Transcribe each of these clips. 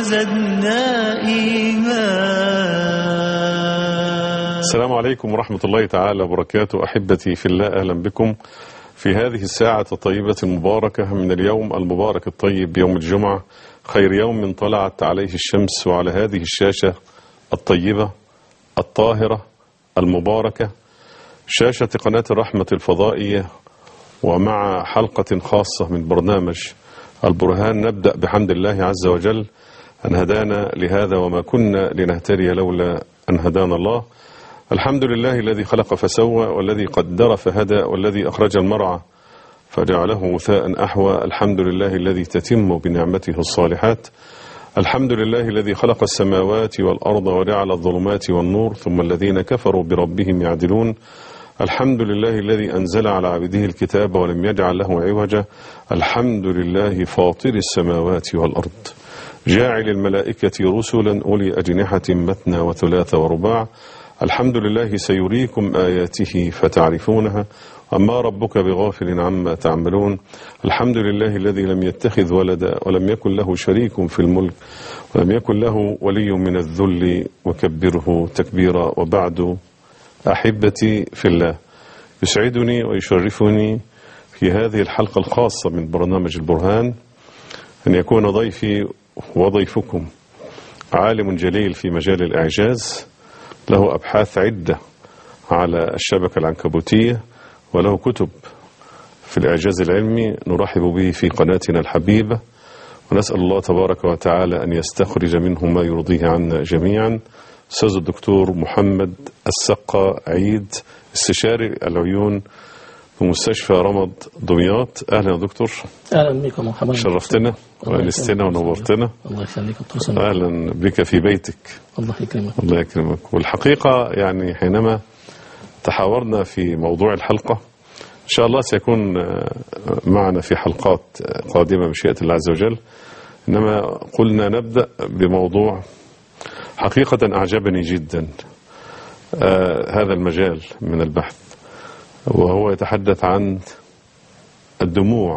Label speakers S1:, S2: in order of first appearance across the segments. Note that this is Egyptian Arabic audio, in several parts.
S1: وزدنا إيمان
S2: السلام عليكم ورحمة الله تعالى وبركاته أحبتي في الله أهلا بكم في هذه الساعة الطيبة المباركة من اليوم المبارك الطيب يوم الجمعة خير يوم طلعت عليه الشمس وعلى هذه الشاشة الطيبة الطاهرة المباركة شاشة قناة الرحمة الفضائية ومع حلقة خاصة من برنامج البرهان نبدأ بحمد الله عز وجل أن هدانا لهذا وما كنا لنهتدي لولا أن هدانا الله الحمد لله الذي خلق فسوى والذي قدر فهدى والذي أخرج المرعى فجعله مثاء أحوى الحمد لله الذي تتم بنعمته الصالحات الحمد لله الذي خلق السماوات والأرض وجعل الظلمات والنور ثم الذين كفروا بربهم يعدلون الحمد لله الذي أنزل على عبده الكتاب ولم يجعل له عوجا الحمد لله فاطر السماوات والأرض جاعل الملائكة رسلا أولي أجنحة مثنى وثلاث ورباع الحمد لله سيريكم آياته فتعرفونها أما ربك بغافل عما تعملون الحمد لله الذي لم يتخذ ولدا ولم يكن له شريك في الملك ولم يكن له ولي من الذل وكبره تكبيرا وبعد أحبتي في الله يسعدني ويشرفني في هذه الحلقة الخاصة من برنامج البرهان أن يكون ضيفي وضيفكم عالم جليل في مجال الإعجاز له أبحاث عدة على الشبكة العنكبوتية وله كتب في الإعجاز العلمي نرحب به في قناتنا الحبيبة ونسأل الله تبارك وتعالى أن يستخرج منه ما يرضيه عنا جميعا أستاذ الدكتور محمد السقا عيد استشاري العيون في مستشفى رمض دمياط أهلا يا دكتور
S3: اهلا بك يا محمد
S2: شرفتنا
S3: الله
S2: وأنستنا
S3: يكرمك.
S2: ونورتنا
S3: الله يخليك دكتور سامي
S2: أهلا بك في بيتك
S3: الله يكرمك
S2: الله يكرمك والحقيقة يعني حينما تحاورنا في موضوع الحلقة إن شاء الله سيكون آه، معنا في حلقات آه، قادمة بشيئة الله عز وجل إنما قلنا نبدأ بموضوع حقيقة أعجبني جدا آه، هذا المجال من البحث وهو يتحدث عن الدموع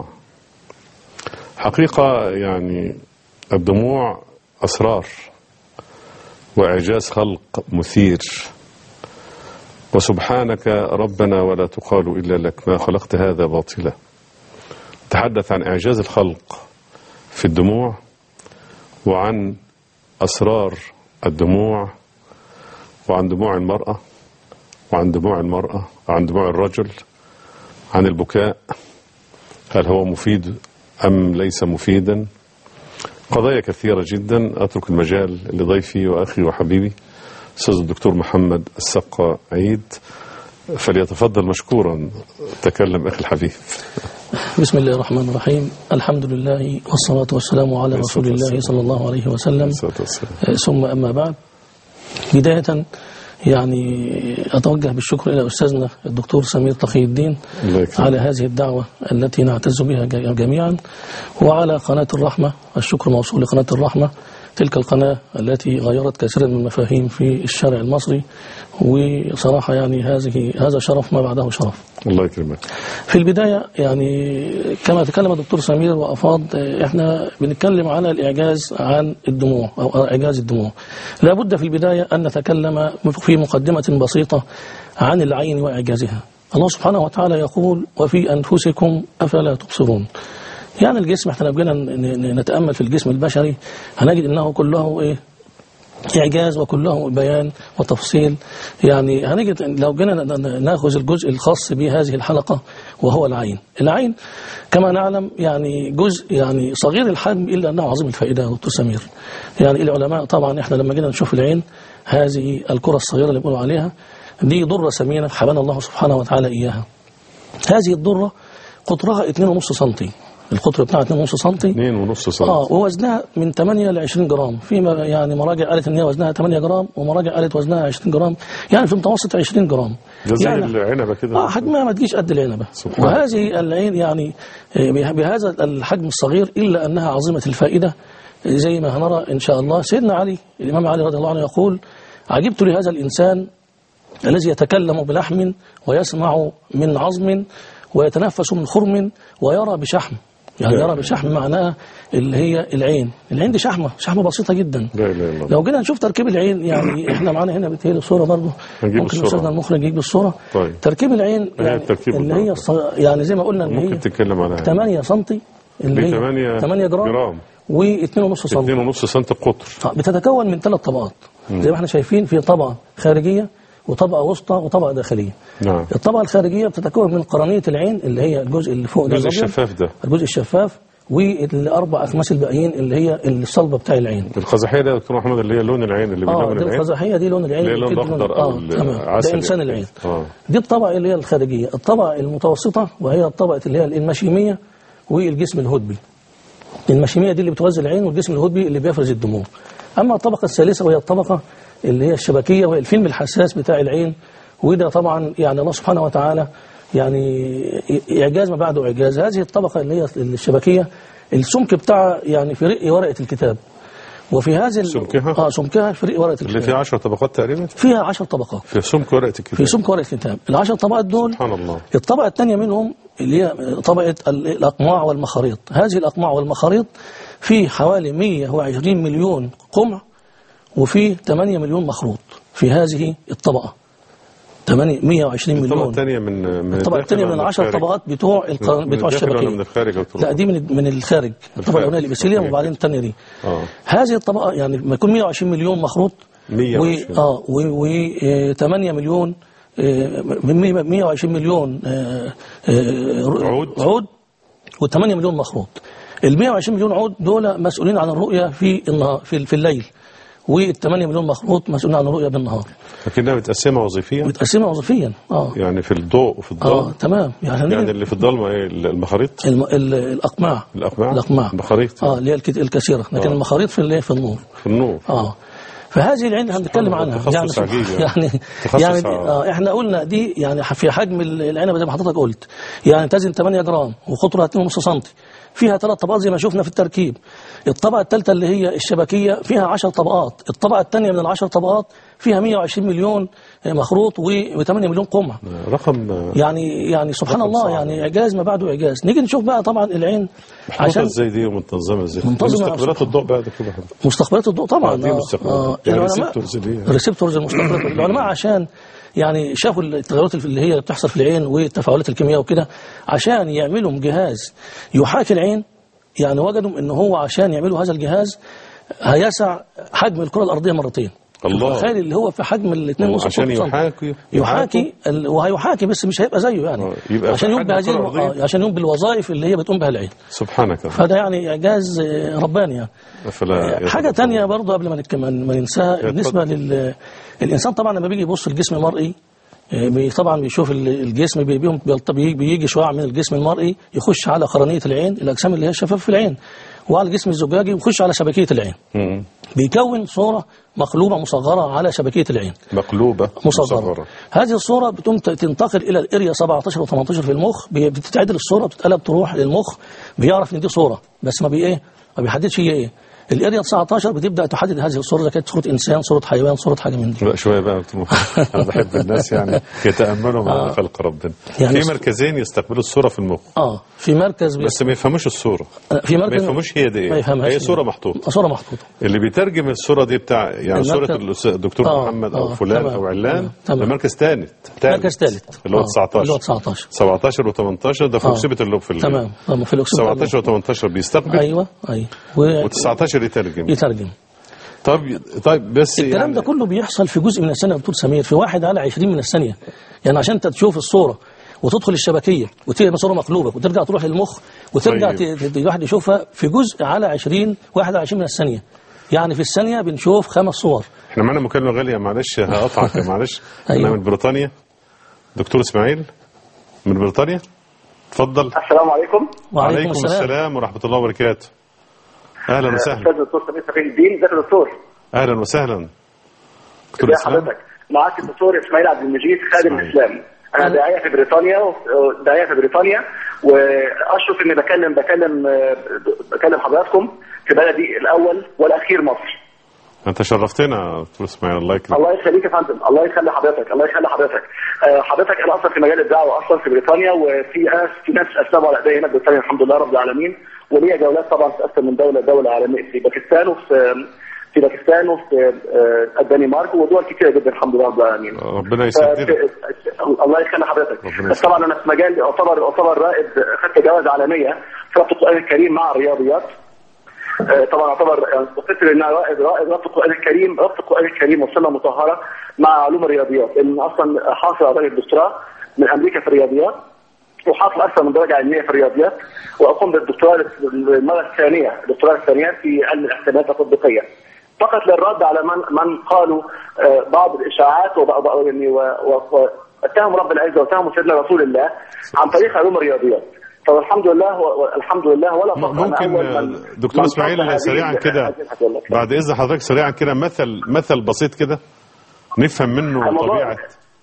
S2: حقيقة يعني الدموع أسرار وإعجاز خلق مثير وسبحانك ربنا ولا تقال إلا لك ما خلقت هذا باطلا تحدث عن إعجاز الخلق في الدموع وعن أسرار الدموع وعن دموع المرأة وعن دموع المرأة وعن دموع الرجل عن البكاء هل هو مفيد أم ليس مفيدا قضايا كثيرة جدا أترك المجال لضيفي وأخي وحبيبي أستاذ الدكتور محمد السقا عيد فليتفضل مشكورا تكلم أخي الحبيب
S3: بسم الله الرحمن الرحيم الحمد لله والصلاة والسلام على رسول الله صلى الله عليه وسلم
S2: الصلاة والسلام.
S3: آه، ثم أما بعد بداية يعني أتوجه بالشكر إلى أستاذنا الدكتور سمير تقي الدين
S2: الله يكرمك.
S3: على هذه الدعوة التي نعتز بها ج- جميعا وعلى قناة الرحمة الشكر موصول لقناة الرحمة تلك القناة التي غيرت كثيرا من المفاهيم في الشارع المصري وصراحة يعني هذه هذا شرف ما بعده شرف
S2: الله يكرمك
S3: في البداية يعني كما تكلم الدكتور سمير وأفاض احنا بنتكلم على الإعجاز عن الدموع أو إعجاز الدموع لابد في البداية أن نتكلم في مقدمة بسيطة عن العين وإعجازها الله سبحانه وتعالى يقول وفي أنفسكم أفلا تبصرون يعني الجسم احنا لو جينا ن- ن- نتأمل في الجسم البشري هنجد أنه كله إيه إعجاز وكله بيان وتفصيل يعني هنجد لو جينا ن- ن- ناخذ الجزء الخاص بهذه الحلقة وهو العين العين كما نعلم يعني جزء يعني صغير الحجم إلا أنه عظيم الفائدة يا دكتور سمير يعني العلماء طبعا احنا لما جينا نشوف العين هذه الكرة الصغيرة اللي بيقولوا عليها دي ضرة ثمينة حبانا الله سبحانه وتعالى إياها هذه الضرة قطرها 2.5 سنتي القطر بتاعها 2.5 سنتي
S2: اثنين ونص سنة
S3: اه ووزنها من 8 ل 20 جرام في م- يعني مراجع قالت ان هي وزنها 8 جرام ومراجع قالت وزنها 20 جرام يعني في متوسط 20 جرام
S2: ده زي
S3: يعني
S2: العنبة كده
S3: اه حجمها ما تجيش قد العنبه
S2: سبحان
S3: وهذه العين يعني آه، به- بهذا الحجم الصغير الا انها عظيمه الفائده زي ما هنرى ان شاء الله سيدنا علي الامام علي رضي الله عنه يقول عجبت لهذا الانسان الذي يتكلم بلحم ويسمع من عظم ويتنفس من خرم ويرى بشحم يعني
S2: لا.
S3: يرى بشحم معناها اللي هي العين العين دي شحمة شحمة بسيطة جدا
S2: لا اله الا الله
S3: لو جينا نشوف تركيب العين يعني احنا معانا هنا بتهيألي صورة برضه
S2: هنجيب
S3: ممكن
S2: الصورة.
S3: استاذنا المخرج يجيب الصورة
S2: طيب.
S3: تركيب العين
S2: هي
S3: يعني
S2: التركيب
S3: اللي
S2: بالضبط.
S3: هي الص- يعني زي ما قلنا ان
S2: ممكن
S3: هي
S2: تتكلم عنها
S3: 8 سم اللي
S2: دي
S3: هي
S2: 8
S3: 8 جرام,
S2: جرام.
S3: و2.5 سم
S2: 2.5 سم قطر
S3: بتتكون من ثلاث طبقات زي ما احنا شايفين في طبقة خارجية وطبقة وسطى وطبقة داخلية
S2: نعم
S3: الطبقة الخارجية بتتكون من قرنية العين اللي هي الجزء اللي فوق ده
S2: الجزء
S3: الأبيض.
S2: الشفاف ده
S3: الجزء الشفاف والأربع أخماس الباقيين اللي هي الصلبة بتاع العين
S2: القزحيه ده يا دكتور محمد اللي هي لون العين اللي
S3: اه
S2: بينور
S3: دي
S2: العين
S3: القزحية دي لون العين
S2: اللي هي لون
S3: بتدي
S2: الأخضر أو
S3: اه تمام
S2: العسل
S3: ده إنسان
S2: يعني.
S3: العين
S2: اه
S3: دي الطبقة اللي هي الخارجية الطبقة المتوسطة وهي الطبقة اللي هي المشيمية والجسم الهدبي المشيمية دي اللي بتغذي العين والجسم الهدبي اللي بيفرز الدموع أما الطبقة الثالثة وهي الطبقة اللي هي الشبكية وهي الفيلم الحساس بتاع العين وده طبعا يعني الله سبحانه وتعالى يعني إعجاز ما بعده إعجاز هذه الطبقة اللي هي الشبكية السمك بتاعها يعني في رق ورقة الكتاب وفي هذه ال-
S2: سمكها؟
S3: اه سمكها في رق ورقة
S2: اللي
S3: الكتاب
S2: فيها 10 طبقات تقريبا
S3: فيها 10 طبقات
S2: في سمك ورقه الكتاب
S3: في سمك ورقة الكتاب العشر طبقات دول
S2: سبحان الله
S3: الطبقة الثانية منهم اللي هي طبقة ال- الأقماع والمخاريط هذه الأقماع والمخاريط في حوالي 120 مليون قمع وفي 8 مليون مخروط في هذه الطبقة 8 120
S2: الطبقه
S3: مليون
S2: الثانيه من من
S3: الطبقة
S2: الداخل
S3: الثانية من
S2: ولا
S3: العشر
S2: الخارج؟
S3: طبقات بتوع الق-
S2: من
S3: بتوع
S2: الداخل ولا من
S3: الشبكية
S2: الخارج يا دكتور
S3: لا دي من من الخارج الطبقة الأولانية الإبسيلية
S2: الخارج.
S3: وبعدين الثانية دي
S2: اه
S3: هذه الطبقة يعني ما يكون 120 مليون مخروط
S2: 120.
S3: و اه و 8 مليون آه، من 100 120 مليون آه، آه،
S2: عود.
S3: عود و8 مليون مخروط ال 120 مليون عود دول مسؤولين عن الرؤية في النهار في, في الليل وال 8 مليون مخروط مسؤولين عن الرؤية بالنهار
S2: لكنها متقسمه وظيفيا
S3: متقسمة وظيفيا اه
S2: يعني في الضوء وفي
S3: اه
S2: الضوء
S3: تمام يعني,
S2: يعني
S3: يعني
S2: اللي في الضلمه ايه المخاريط
S3: الم... ال... الأقماع
S2: الأقماع؟
S3: الأقماع
S2: المخاريط.
S3: اه اللي هي الك- الكثيرة لكن
S2: آه.
S3: المخاريط في اللي في النور
S2: في النور
S3: اه فهذه العين اللي هنتكلم
S2: الله،
S3: عنها
S2: تخصص
S3: يعني
S2: عجيب يعني.
S3: يعني
S2: تخصص
S3: يعني دي-
S2: عجيب.
S3: آه احنا قلنا دي يعني في حجم العنبه زي ما حضرتك قلت يعني تزن 8 جرام وقطرها 2.5 سم فيها ثلاث طبقات زي ما شفنا في التركيب الطبقه الثالثه اللي هي الشبكيه فيها 10 طبقات الطبقه الثانيه من العشر طبقات فيها 120 مليون مخروط و8 مليون قمع
S2: رقم آه،
S3: يعني يعني سبحان
S2: رقم
S3: الله
S2: صعب.
S3: يعني اعجاز ما بعده اعجاز نيجي نشوف بقى طبعا العين
S2: محطوطه
S3: عشان
S2: ازاي دي ومنتظمه ازاي
S3: منتظمة
S2: مستقبلات الضوء بقى ده كده
S3: مستقبلات الضوء طبعا
S2: آه، دي مستقبلات. يعني receptors دي يعني.
S3: ريسبتورز المستقبلات العلماء عشان يعني شافوا التغيرات اللي هي بتحصل في العين والتفاعلات الكيميائيه وكده عشان يعملوا جهاز يحاكي العين يعني وجدوا ان هو عشان يعملوا هذا الجهاز هيسع حجم الكره الارضيه مرتين
S2: الله.
S3: تخيل اللي هو في حجم الاثنين ونص
S2: عشان
S3: سم.
S2: يحاكي
S3: يحاكي ال- وهيحاكي بس مش هيبقى زيه يعني
S2: آه، يبقى
S3: عشان
S2: في
S3: يقوم
S2: حجم
S3: بهذه
S2: الكرة
S3: الو-
S2: الأرضية.
S3: آه، عشان يقوم بالوظائف اللي هي بتقوم بها العين
S2: سبحانك الله.
S3: فده يعني اعجاز آه، رباني يعني
S2: فلا
S3: حاجة تانية برضه قبل ما نتك- ما ما ننساها
S2: اتفضل.
S3: بالنسبة لل الإنسان طبعا لما بيجي يبص الجسم المرئي آه، بي- طبعا بيشوف ال- الجسم بي- بيهم- بيلت- بيجي بيجي شعاع من الجسم المرئي يخش على قرنية العين الأجسام اللي هي الشفاف في العين وعلى الجسم الزجاجي ويخش على شبكية العين
S2: مم.
S3: بيكون صورة مقلوبة مصغرة على شبكية العين
S2: مقلوبه
S3: مصغرة هذه الصورة بتقوم ت- تنتقل إلى الاريا 17 و 18 في المخ بي- بتتعدل الصورة بتتقلب تروح للمخ بيعرف إن دي صورة بس ما بي إيه ما بيحددش هي إيه الاريا 19 بتبدأ تحدد هذه الصورة إذا كانت صورة إنسان صورة حيوان صورة حاجة من دي
S2: لا شويه بقى يا دكتور محمد. انا بحب الناس يعني يتاملوا مع خلق ربنا
S3: يعني
S2: في مركزين يستقبلوا الصوره في المخ
S3: اه في مركز بي...
S2: بس ما يفهموش الصوره
S3: في مركز
S2: ما يفهموش هي دي
S3: ما
S2: ايه
S3: يفهمهاش
S2: هي صوره محطوطه
S3: صورة محطوطة
S2: اللي بيترجم الصوره دي بتاع يعني
S3: المركز-
S2: صوره الأس- الدكتور
S3: آه،
S2: محمد او
S3: آه،
S2: فلان
S3: تمام،
S2: او علان
S3: تمام، تمام.
S2: ده مركز ثالث
S3: مركز ثالث
S2: اللي هو
S3: آه،
S2: 19
S3: اللي هو 19
S2: 17 و18 ده في
S3: آه.
S2: مصيبه اللب في الليل.
S3: تمام آه، في الأكسجين
S2: 17 و18 بيستقبل
S3: ايوه ايوه و...
S2: و19 يترجم
S3: يترجم
S2: طيب طيب بس
S3: الكلام
S2: يعني
S3: ده كله بيحصل في جزء من الثانية يا دكتور سمير في واحد على 20 من الثانية يعني عشان انت تشوف الصورة وتدخل الشبكية وتبقى صورة مقلوبة وترجع تروح للمخ وترجع
S2: طيب.
S3: ت- ت- الواحد يشوفها في جزء على 20 واحد على 20 من الثانية يعني في الثانية بنشوف خمس صور
S2: احنا معانا مكالمه غاليه معلش هقطعك معلش
S3: أيوة.
S2: انا من بريطانيا دكتور اسماعيل من بريطانيا اتفضل
S1: السلام عليكم
S3: وعليكم السلام
S2: السلام ورحمه الله وبركاته اهلا وسهلا
S1: استاذ الدكتور سمير سفير الدين ازيك يا دكتور
S2: اهلا وسهلا دكتور
S1: ازي
S2: اسلام
S1: حضرتك معاك الدكتور اسماعيل عبد المجيد خادم
S2: إسماعيل.
S1: الاسلام انا
S3: أهلا.
S1: داعيه في بريطانيا و- داعيه في بريطانيا واشرف اني بكلم بكلم بكلم حضراتكم في بلدي الاول والاخير مصر
S2: انت شرفتنا دكتور اسماعيل الله يكرمك
S1: الله يخليك يا فندم الله يخلي حضرتك الله يخلي حضرتك آه، حضرتك انا اصلا في مجال الدعوه اصلا في بريطانيا وفي ناس في ناس اسلموا على ايدي هنا في بريطانيا الحمد لله رب العالمين وليا جولات طبعا في اكثر من دوله دوله عالميه في باكستان وفي في باكستان وفي آه، الدنمارك ودول كتيره جدا الحمد لله رب العالمين
S2: ربنا
S1: ف-
S2: يسددك
S1: الله يخلي حضرتك
S2: ربنا
S1: بس طبعا انا في مجال اعتبر اعتبر رائد خدت جوائز عالميه في ربط القران الكريم مع الرياضيات آه، طبعا اعتبر يعني وصلت ان أنا رائد رائد ربط القران الكريم ربط القران الكريم وسنه مطهره مع علوم الرياضيات لان اصلا حاصل على درجه دكتوراه من امريكا في الرياضيات وحاصل اكثر من درجه علميه في الرياضيات واقوم بالدكتوراه للمره الثانيه الدكتوراه الثانيه في علم الاحتمالات التطبيقيه فقط للرد على من من قالوا آه، بعض الاشاعات وبعض يعني و- و- واتهموا رب العزه واتهموا سيدنا رسول الله عن طريق علوم الرياضيات فالحمد لله والحمد لله ولا فخر أنا
S2: ممكن
S1: أول
S2: آه،
S1: من-
S2: دكتور
S1: من
S2: اسماعيل
S1: فضل هذه-
S2: سريعا كده
S1: هذه الحاجة.
S2: بعد اذن حضرتك سريعا كده مثل مثل بسيط كده نفهم منه
S1: الموضوع-
S2: طبيعه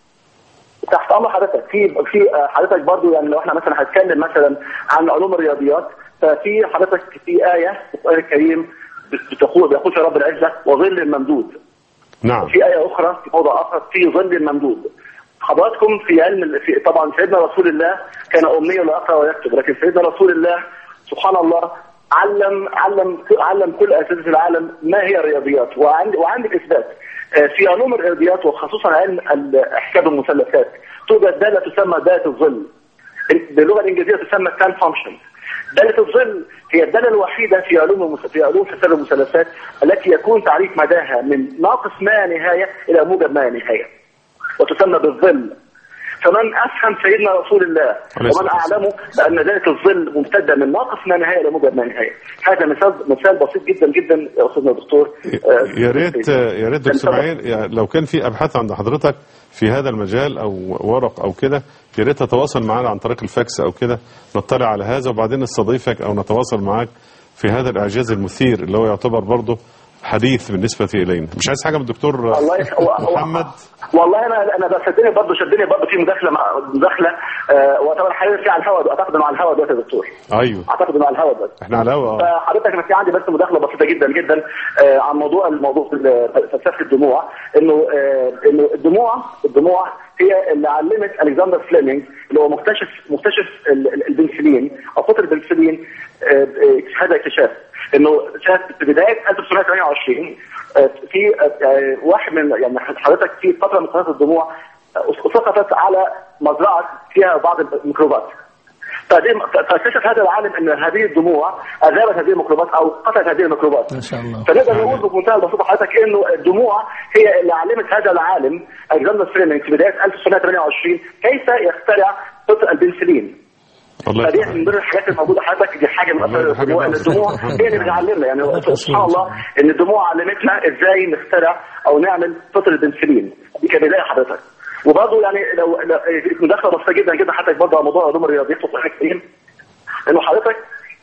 S1: تحت امر حضرتك في في آه، حضرتك برضو يعني لو احنا مثلا هنتكلم مثلا عن علوم الرياضيات ففي حضرتك في ايه في القران الكريم بتقول بيقول فيها رب العزه وظل ممدود
S2: نعم
S1: في آية أخرى في موضع آخر في ظل ممدود حضراتكم في علم في طبعا سيدنا رسول الله كان أمنيا لا يقرأ ويكتب لكن سيدنا رسول الله سبحان الله علم علم علم كل أساتذة العالم ما هي الرياضيات وعند وعند الإثبات آه، في علوم الرياضيات وخصوصا علم ال- أحكام المثلثات توجد دالة تسمى دالة الظل باللغة الإنجليزية تسمى كان فانكشن دالة الظل هي الدالة الوحيدة في علوم المس- في علوم حساب المثلثات التي يكون تعريف مداها من ناقص ما نهاية إلى موجب ما نهاية وتسمى بالظل فمن أفهم سيدنا رسول الله
S2: عليه
S1: ومن
S2: الصلاة والسلام.
S1: أعلمه بأن ذلك الظل ممتدة من ناقص ما نهاية إلى موجب ما نهاية هذا مثال مثال بسيط جدا جدا يا أستاذنا الدكتور آه،
S2: يا ريت يا ريت دكتور
S1: اتفضل.
S2: اسماعيل يعني لو كان في ابحاث عند حضرتك في هذا المجال او ورق او كده يا ريت تتواصل معنا عن طريق الفاكس او كده نطلع على هذا وبعدين نستضيفك او نتواصل معاك في هذا الاعجاز المثير اللي هو يعتبر برضه حديث بالنسبه الينا مش عايز حاجه من الدكتور
S1: الله يخ...
S2: محمد
S1: والله انا انا بشدني برضه شدني برضه في مداخله مع مداخله آه وطبعا حضرتك في على الهواء اعتقد انه على الهواء دلوقتي يا دكتور
S2: ايوه
S1: اعتقد انه على الهواء دلوقتي
S2: احنا على الهوا آه.
S1: فحضرتك انا في عندي بس مداخله بسيطه جدا جدا آه عن موضوع الموضوع ال- فلسفه الدموع انه آه انه الدموع الدموع هي اللي علمت الكسندر فليمنج اللي هو مكتشف مكتشف ال- ال- البنسلين او قطر البنسلين آه، آه، هذا اكتشاف انه سنه في بدايه 1928 آه، في آه، آه، واحد من يعني حضرتك في فتره من فترات الدموع آه، سقطت على مزرعه فيها بعض الميكروبات فدي- فاكتشف هذا العالم ان هذه الدموع اذابت هذه الميكروبات او قتلت هذه الميكروبات
S3: ما شاء الله
S1: فنقدر نقول بمنتهى البساطه حضرتك انه الدموع هي اللي علمت هذا العالم الكسندر فليمنج في بدايه 1928 كيف يخترع قطر البنسلين
S2: الله
S1: فدي
S2: يفتح
S1: من ضمن الحاجات الموجوده حضرتك دي حاجه من
S2: والله
S1: اثار
S2: دي حاجة
S1: الدموع ان
S2: بقى.
S1: الدموع هي اللي بتعلمنا يعني
S3: الله
S1: سبحان الله ان الدموع علمتنا ازاي نخترع او نعمل قطر البنسلين دي كبدايه حضرتك وبرضه يعني لو لو- مداخله بسيطه جدا جدا حضرتك برضه على موضوع علوم الرياضيات في القران الكريم انه حضرتك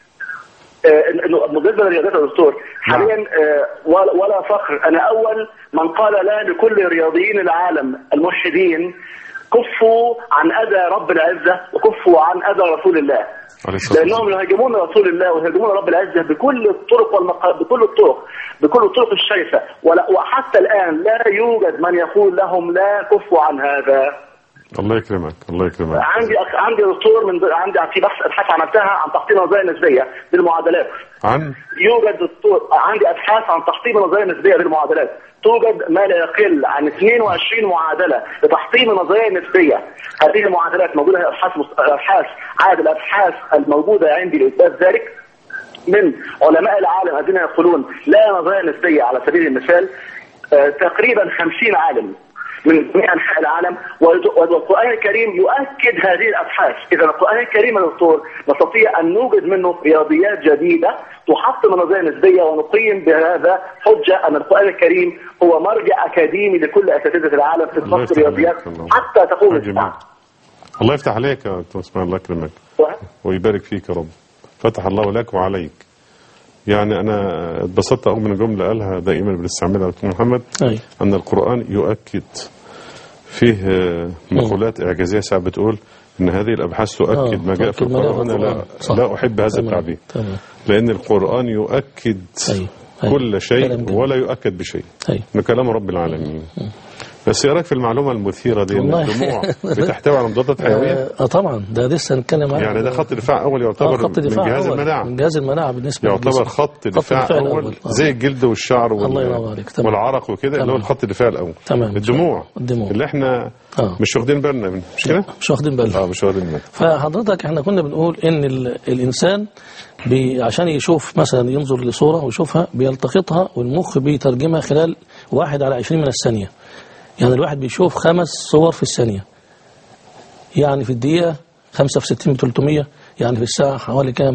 S1: آه، انه بالنسبه للرياضيات يا دكتور حاليا آه، ولا ولا فخر انا اول من قال لا لكل رياضيين العالم الملحدين كفوا عن اذى رب العزه وكفوا عن اذى رسول الله
S2: عليه الصلاه والسلام
S1: لانهم يهاجمون رسول الله ويهاجمون رب العزه بكل الطرق والمق... بكل الطرق بكل الطرق الشرسه ولا... وحتى الان لا يوجد من يقول لهم لا كفوا عن هذا
S2: الله يكرمك الله يكرمك
S1: عندي عندي دكتور من عندي في بحث ابحاث عملتها عن تحطيم النظريه النسبيه بالمعادلات
S2: عن
S1: يوجد دكتور عندي ابحاث عن تحطيم النظريه النسبيه بالمعادلات توجد ما لا يقل عن 22 معادله لتحطيم النظريه النسبيه هذه المعادلات موجوده في ابحاث ابحاث عدد الابحاث الموجوده عندي لاثبات ذلك من علماء العالم الذين يقولون لا نظريه نسبيه على سبيل المثال آه، تقريبا 50 عالم من جميع انحاء العالم والد- والقران الكريم يؤكد هذه الابحاث، اذا القران الكريم يا دكتور نستطيع ان نوجد منه رياضيات جديده تحطم النظريه النسبيه ونقيم بهذا حجه ان القران الكريم هو مرجع اكاديمي لكل اساتذه العالم في
S2: الله
S1: دراسه
S2: يفتح
S1: الرياضيات
S2: عليك الله.
S1: حتى تقوم
S2: جميل
S1: الساعه.
S2: الله يفتح عليك يا دكتور اسماعيل الله يكرمك ويبارك فيك يا رب فتح الله لك وعليك يعني انا اتبسطت قوي من الجمله قالها دائما بنستعملها يا دكتور محمد
S3: أي.
S2: ان القران يؤكد فيه آه، مقولات اعجازيه ساعات بتقول ان هذه الابحاث تؤكد
S3: آه،
S2: ما جاء في
S3: تؤكد ما جاء
S2: القران
S3: في
S2: انا لا,
S3: القرآن. صح.
S2: لا احب هذا
S3: تمام.
S2: التعبير
S3: تمام
S2: لان القران يؤكد
S3: أي. أيوة.
S2: كل شيء
S3: كلام جميل.
S2: ولا يؤكد بشيء
S3: أيوة.
S2: من كلام رب العالمين بس ايه رايك في المعلومه المثيره دي ان
S3: والله.
S2: الدموع بتحتوي على مضادات حيويه
S3: آه آه، طبعا ده لسه هنتكلم عنه
S2: يعني ده خط دفاع اول
S3: آه
S2: يعتبر
S3: خط
S2: من
S3: دفاع
S2: جهاز
S3: أول.
S2: المناعه
S3: من جهاز المناعة بالنسبة
S2: يعتبر
S3: للجسم.
S2: خط دفاع
S3: الدفاع
S2: اول
S3: الأول. آه.
S2: زي الجلد والشعر وال...
S3: الله ينور عليك. تمام.
S2: والعرق وكده اللي هو
S3: تمام.
S2: الخط الدفاع الاول
S3: تمام.
S2: الدموع
S3: الدموع.
S2: اللي احنا
S3: آه.
S2: مش واخدين بالنا منه مش كده؟
S3: مش واخدين بالنا
S2: اه مش واخدين بالنا
S3: فحضرتك احنا كنا بنقول ان ال- الانسان بي عشان يشوف مثلا ينظر لصوره ويشوفها بيلتقطها والمخ بيترجمها خلال واحد على عشرين من الثانيه يعني الواحد بيشوف خمس صور في الثانيه يعني في الدقيقه خمسة في ستين ب 300 يعني في الساعه حوالي كام؟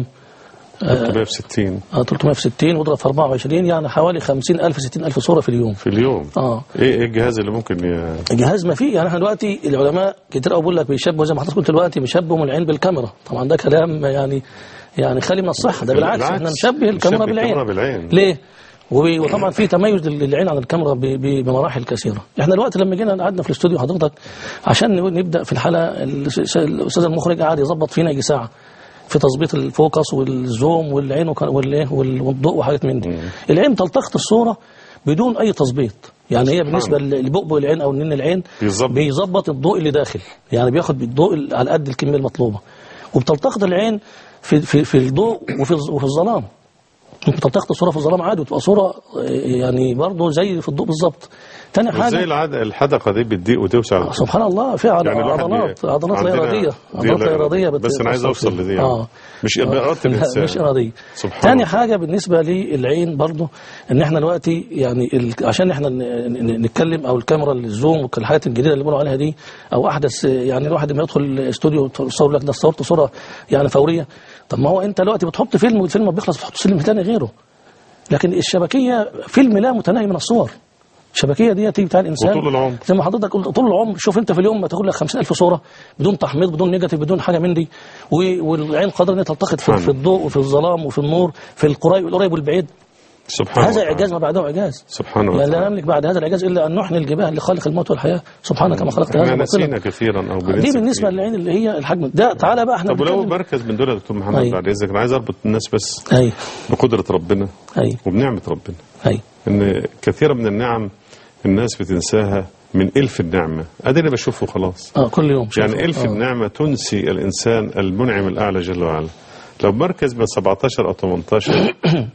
S2: 360
S3: آه 300 في 60 واضرب في 24 يعني حوالي 50000 60000 صوره في اليوم
S2: في اليوم
S3: اه
S2: ايه ايه الجهاز اللي ممكن ي...
S3: الجهاز ما فيه يعني احنا دلوقتي العلماء كتير قوي بيقول لك بيشبهوا زي ما حضرتك قلت دلوقتي بيشبهوا العين بالكاميرا طبعا ده كلام يعني يعني خالي من الصحه ده بالعكس
S2: بالعكس.
S3: احنا نشبه الكاميرا
S2: نشبه
S3: بالعين
S2: الكاميرا بالعين.
S3: ليه؟ وبي- وطبعا في تميز للعين عن الكاميرا ب- ب- بمراحل كثيره احنا دلوقتي لما جينا قعدنا في الاستوديو حضرتك عشان نقول- نبدا في الحلقه الأس- الاستاذ المخرج قعد يظبط فينا يجي ساعه في تظبيط الفوكس والزوم والعين وك- والايه وال- والضوء وحاجات من دي العين تلتقط الصوره بدون اي تظبيط يعني هي بالنسبه لبؤبؤ العين او نين العين
S2: بيظبط.
S3: بيظبط الضوء اللي داخل يعني بياخد الضوء ال- على قد الكميه المطلوبه وبتلتقط العين في في في الضوء وفي الظ- وفي الظلام ممكن تلتقط الصوره في الظلام عادي وتبقى صوره آه، يعني برضه زي في الضوء بالظبط تاني
S2: ازاي
S3: حاجه
S2: العادة الحدقه دي بتضيق وتوسع
S3: سبحان الله في عض-
S2: يعني الواحد
S3: عضلات
S2: بي-
S3: عضلات لا
S2: عندنا
S3: اراديه
S2: دي
S3: عضلات لا اراديه بت-
S2: بس انا عايز
S3: بتأثر
S2: اوصل
S3: فيه.
S2: لدي يعني
S3: اه
S2: مش بإرادة
S3: لا،
S2: الانسان
S3: مش اراديه
S2: سبحان
S3: تاني
S2: الله.
S3: حاجه بالنسبه للعين برضو ان احنا دلوقتي يعني ال... عشان احنا ن... ن- نتكلم او الكاميرا الزوم والحاجات الجديده اللي بيقولوا عليها دي او احدث يعني الواحد لما يدخل الاستوديو يصور لك ده صورت صوره يعني فوريه طب ما هو انت دلوقتي بتحط فيلم والفيلم بيخلص بتحط فيلم ثاني غيره لكن الشبكيه فيلم لا متناهي من الصور الشبكيه دي تيجي بتاع الانسان
S2: وطول العمر.
S3: زي ما حضرتك قلت طول العمر شوف انت في اليوم ما تاخد لك 50000 صوره بدون تحميض بدون نيجاتيف بدون حاجه من دي و- والعين قادره ان هي تلتقط في,
S2: سبحان
S3: في الضوء وفي الظلام وفي النور في القريب القريب والبعيد
S2: سبحان
S3: هذا
S2: الله
S3: اعجاز ما بعده اعجاز
S2: سبحان
S3: يعني لا
S2: الله
S3: نملك بعد هذا الاعجاز الا ان نحني الجباه لخالق الموت والحياه سبحانك كما خلقت هذا
S2: احنا
S3: باطلا
S2: نسينا كثيرا او
S3: دي
S2: بننسى
S3: بالنسبه
S2: كثير.
S3: للعين اللي هي الحجم ده تعالى بقى احنا
S2: طب ولو
S3: بنتكلم-
S2: مركز من دول يا دكتور محمد
S3: أي.
S2: بعد اذنك انا عايز اربط الناس بس
S3: اي
S2: بقدره ربنا
S3: اي
S2: وبنعمه ربنا
S3: اي
S2: ان كثيرا من النعم الناس بتنساها من الف النعمه اديني بشوفه خلاص
S3: اه كل يوم شوف.
S2: يعني الف
S3: آه.
S2: النعمه تنسي الانسان المنعم الاعلى جل وعلا لو مركز من 17 او 18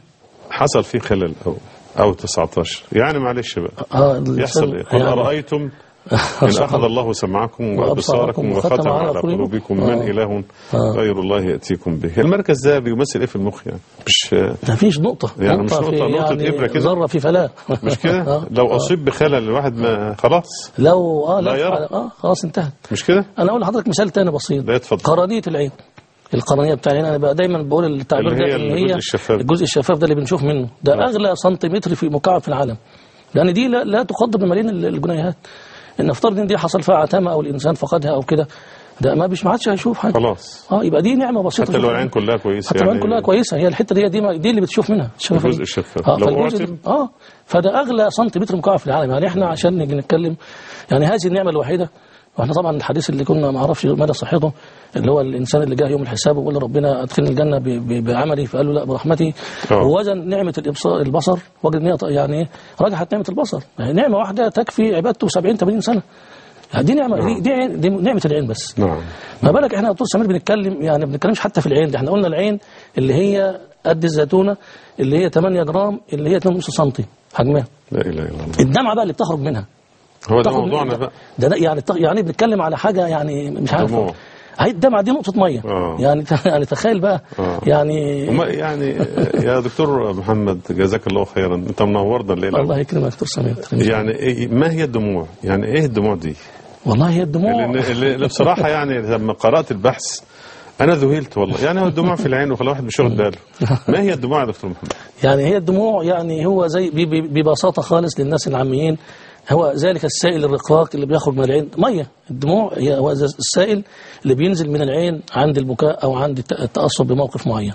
S2: حصل فيه خلل او او 19 يعني معلش بقى
S3: اه
S2: يحصل ايه؟ قل
S3: يعني-
S2: ارايتم ان اخذ الله سمعكم وابصاركم وختم على قلوبكم من
S3: آه.
S2: اله
S3: آه.
S2: غير الله ياتيكم به المركز ده بيمثل ايه في المخ يعني مش
S3: ما فيش نقطة
S2: يعني مش
S3: نقطة
S2: نقطة،
S3: في
S2: نقطة
S3: يعني
S2: إبرة كده؟
S3: ذرة في فلاة
S2: مش كده
S3: آه.
S2: لو اصيب بخلل الواحد ما خلاص
S3: لو اه
S2: لا
S3: لا
S2: يرى.
S3: اه خلاص انتهت
S2: مش كده
S3: انا اقول لحضرتك مثال تاني بسيط
S2: لا اتفضل
S3: قرنية العين القرنية بتاع العين انا بقى دايما بقول التعبير
S2: اللي هي
S3: ده ان
S2: الجزء
S3: هي
S2: الشفاف.
S3: الجزء الشفاف ده اللي بنشوف منه ده
S2: آه.
S3: اغلى سنتيمتر في مكعب في العالم لان دي لا, لا تقدر بملايين ال- الجنيهات ان افترض ان دي حصل فيها عتامة او الانسان فقدها او كده ده ما بيش ما عادش هيشوف حاجه
S2: خلاص
S3: اه يبقى دي نعمه بسيطه
S2: حتى لو
S3: شوف.
S2: العين كلها كويسه
S3: حتى العين كلها كويسه هي الحته دي دي, ما- دي اللي بتشوف منها الشفافية.
S2: الجزء الشفاف.
S3: اه
S2: لو
S3: فالجزء
S2: أعتم-
S3: ده- اه فده اغلى سنتيمتر مكعب في العالم يعني احنا عشان نيجي نتكلم يعني هذه النعمه الوحيده واحنا طبعا الحديث اللي كنا ما اعرفش مدى صحته اللي هو الانسان اللي جاء يوم الحساب وقال ربنا ادخلني الجنه ب- ب- بعملي فقال له لا برحمتي
S2: آه.
S3: ووزن نعمه الابصار البصر وجد ان هي ط- يعني ايه رجحت نعمه البصر يعني نعمه واحده تكفي عبادته 70 80 سنه يعني دي نعمه دي, دي, عين- دي نعمه العين بس
S2: نعم
S3: ما بالك احنا يا دكتور سمير بنتكلم يعني ما بنتكلمش حتى في العين ده احنا قلنا العين اللي هي قد الزيتونه اللي هي 8 جرام اللي هي 2.5 سم حجمها
S2: لا اله الا الله
S3: الدمعه بقى اللي بتخرج منها
S2: هو ده
S3: تاخد
S2: موضوعنا
S3: من-
S2: بقى
S3: ده, ده يعني تخ- يعني بنتكلم على حاجه يعني مش عارف
S2: دموع.
S3: هي الدمعه دي نقطه ميه
S2: آه.
S3: يعني يعني تخيل بقى
S2: آه.
S3: يعني
S2: وما يعني يا دكتور محمد جزاك الله خيرا انت منورنا الليله
S3: الله يكرمك يا دكتور سمير
S2: يعني إيه ما هي الدموع؟ يعني ايه الدموع دي؟
S3: والله هي الدموع
S2: لان اللي اللي بصراحه يعني لما قرات البحث انا ذهلت والله يعني هو الدموع في العين وخلى واحد مش واخد باله ما هي الدموع يا دكتور محمد؟
S3: يعني هي الدموع يعني هو زي ب- ب- ببساطة خالص للناس العاميين هو ذلك السائل الرقراق اللي بيخرج من العين مية الدموع هي هو ذا السائل اللي بينزل من العين عند البكاء أو عند الت- التأثر بموقف معين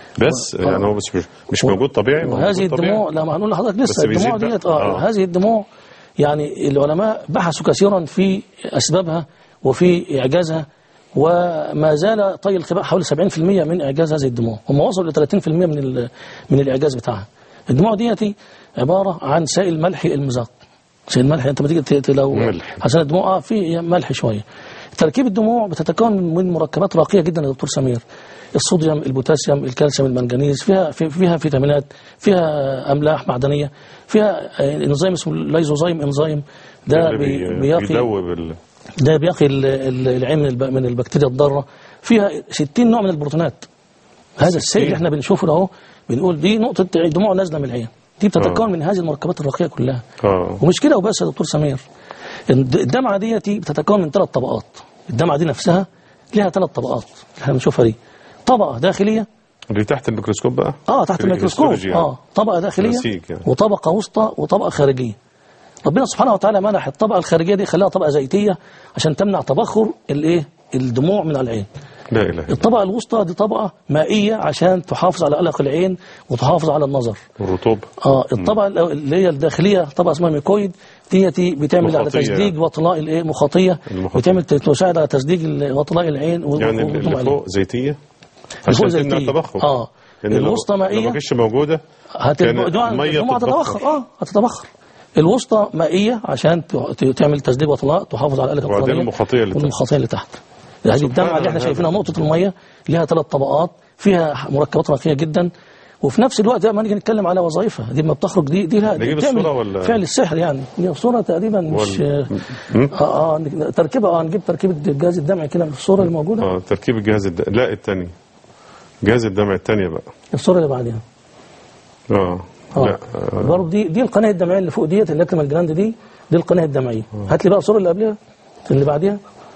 S2: بس يعني هو بس مش, مش موجود طبيعي موجود
S3: وهذه
S2: طبيعي.
S3: الدموع لا ما هنقول لحضرتك
S2: بس
S3: لسه
S2: بيزيد
S3: الدموع
S2: بقى.
S3: ديت آه.
S2: آه.
S3: هذه الدموع يعني العلماء بحثوا كثيرا في أسبابها وفي إعجازها وما زال طي الخباء حوالي 70% من إعجاز هذه الدموع هم وصلوا ل 30% من ال- من الإعجاز بتاعها الدموع ديتي عباره عن سائل ملحي المذاق سائل ملحي انت بتيجي ت- ت- لو
S2: ملح.
S3: عشان الدموع اه في ملح شويه تركيب الدموع بتتكون من مركبات راقيه جدا يا دكتور سمير الصوديوم البوتاسيوم الكالسيوم المنجنيز فيها في- فيها فيتامينات فيها املاح معدنيه فيها آه، انزيم اسمه لايزوزايم انزيم ده
S2: اللي
S3: بي-
S2: بي-
S3: بيقي
S2: بيدوب ال...
S3: ده بيقي ال- ال- العين من الب- من البكتيريا الضاره فيها 60 نوع من البروتينات هذا السائل اللي احنا بنشوفه ده اهو بنقول دي نقطه دموع نازله من العين دي بتتكون
S2: آه.
S3: من هذه المركبات الرقيقه كلها
S2: اه
S3: ومش كده وبس يا دكتور سمير الد- الدمعه ديتي بتتكون من ثلاث طبقات الدمعه دي نفسها لها ثلاث طبقات اللي احنا بنشوفها دي طبقه داخليه
S2: اللي تحت الميكروسكوب بقى
S3: اه تحت الميكروسكوب
S2: الهيستولوجي يعني.
S3: اه طبقه داخليه
S2: نسيج يعني.
S3: وطبقه وسطى وطبقه خارجيه ربنا سبحانه وتعالى منح الطبقه الخارجيه دي خلاها طبقه زيتيه عشان تمنع تبخر الايه الدموع من العين
S2: لا اله الا
S3: الطبقه الوسطى دي طبقه مائيه عشان تحافظ على قلق العين وتحافظ على النظر
S2: الرطوبه
S3: اه الطبقه اللي هي الداخليه طبقه اسمها ميكويد ديتي بتعمل على
S2: مخاطية
S3: تسديج وطلاء الايه مخاطيه
S2: المخاطية.
S3: بتعمل تساعد على تسديج ال- وطلاء العين و-
S2: يعني
S3: و-
S2: اللي
S3: والعين.
S2: فوق زيتيه
S3: اللي فوق
S2: عشان تمنع
S3: زيتية.
S2: التبخر
S3: اه
S2: يعني لو-
S3: الوسطى
S2: لو
S3: مائيه
S2: ما كانتش موجوده
S3: هتبقى
S2: كان
S3: الدموع
S2: المية
S3: الدموع
S2: تتبخر.
S3: هتتبخر اه هتتبخر الوسطى مائيه عشان ت- ت- تعمل تسديد وطلاء تحافظ على قلق
S2: وبعدين
S3: القرنيه
S2: المخاطية اللي تحت.
S3: والمخاطيه اللي تحت هذه الدمعه اللي احنا
S2: الله.
S3: شايفينها نقطه الميه لها ثلاث طبقات فيها مركبات رقيقه جدا وفي نفس الوقت لما نيجي نتكلم على وظائفها دي ما بتخرج دي دي لها دي
S2: نجيب
S3: بتعمل
S2: الصورة ولا-
S3: فعل السحر يعني دي الصوره تقريبا مش
S2: ولا-
S3: اه اه تركيبها اه نجيب تركيبه الجهاز الدمعي كده في الصوره اللي موجوده
S2: اه تركيب الجهاز الد... لا الثاني جهاز الدمع الثانيه بقى
S3: الصوره اللي بعدها
S2: اه
S3: اه
S2: لا آه.
S3: برضه دي دي القناه الدمعيه اللي فوق ديت اللاكريمال جلاند دي دي القناه الدمعيه هات لي بقى الصوره اللي قبلها اللي بعديها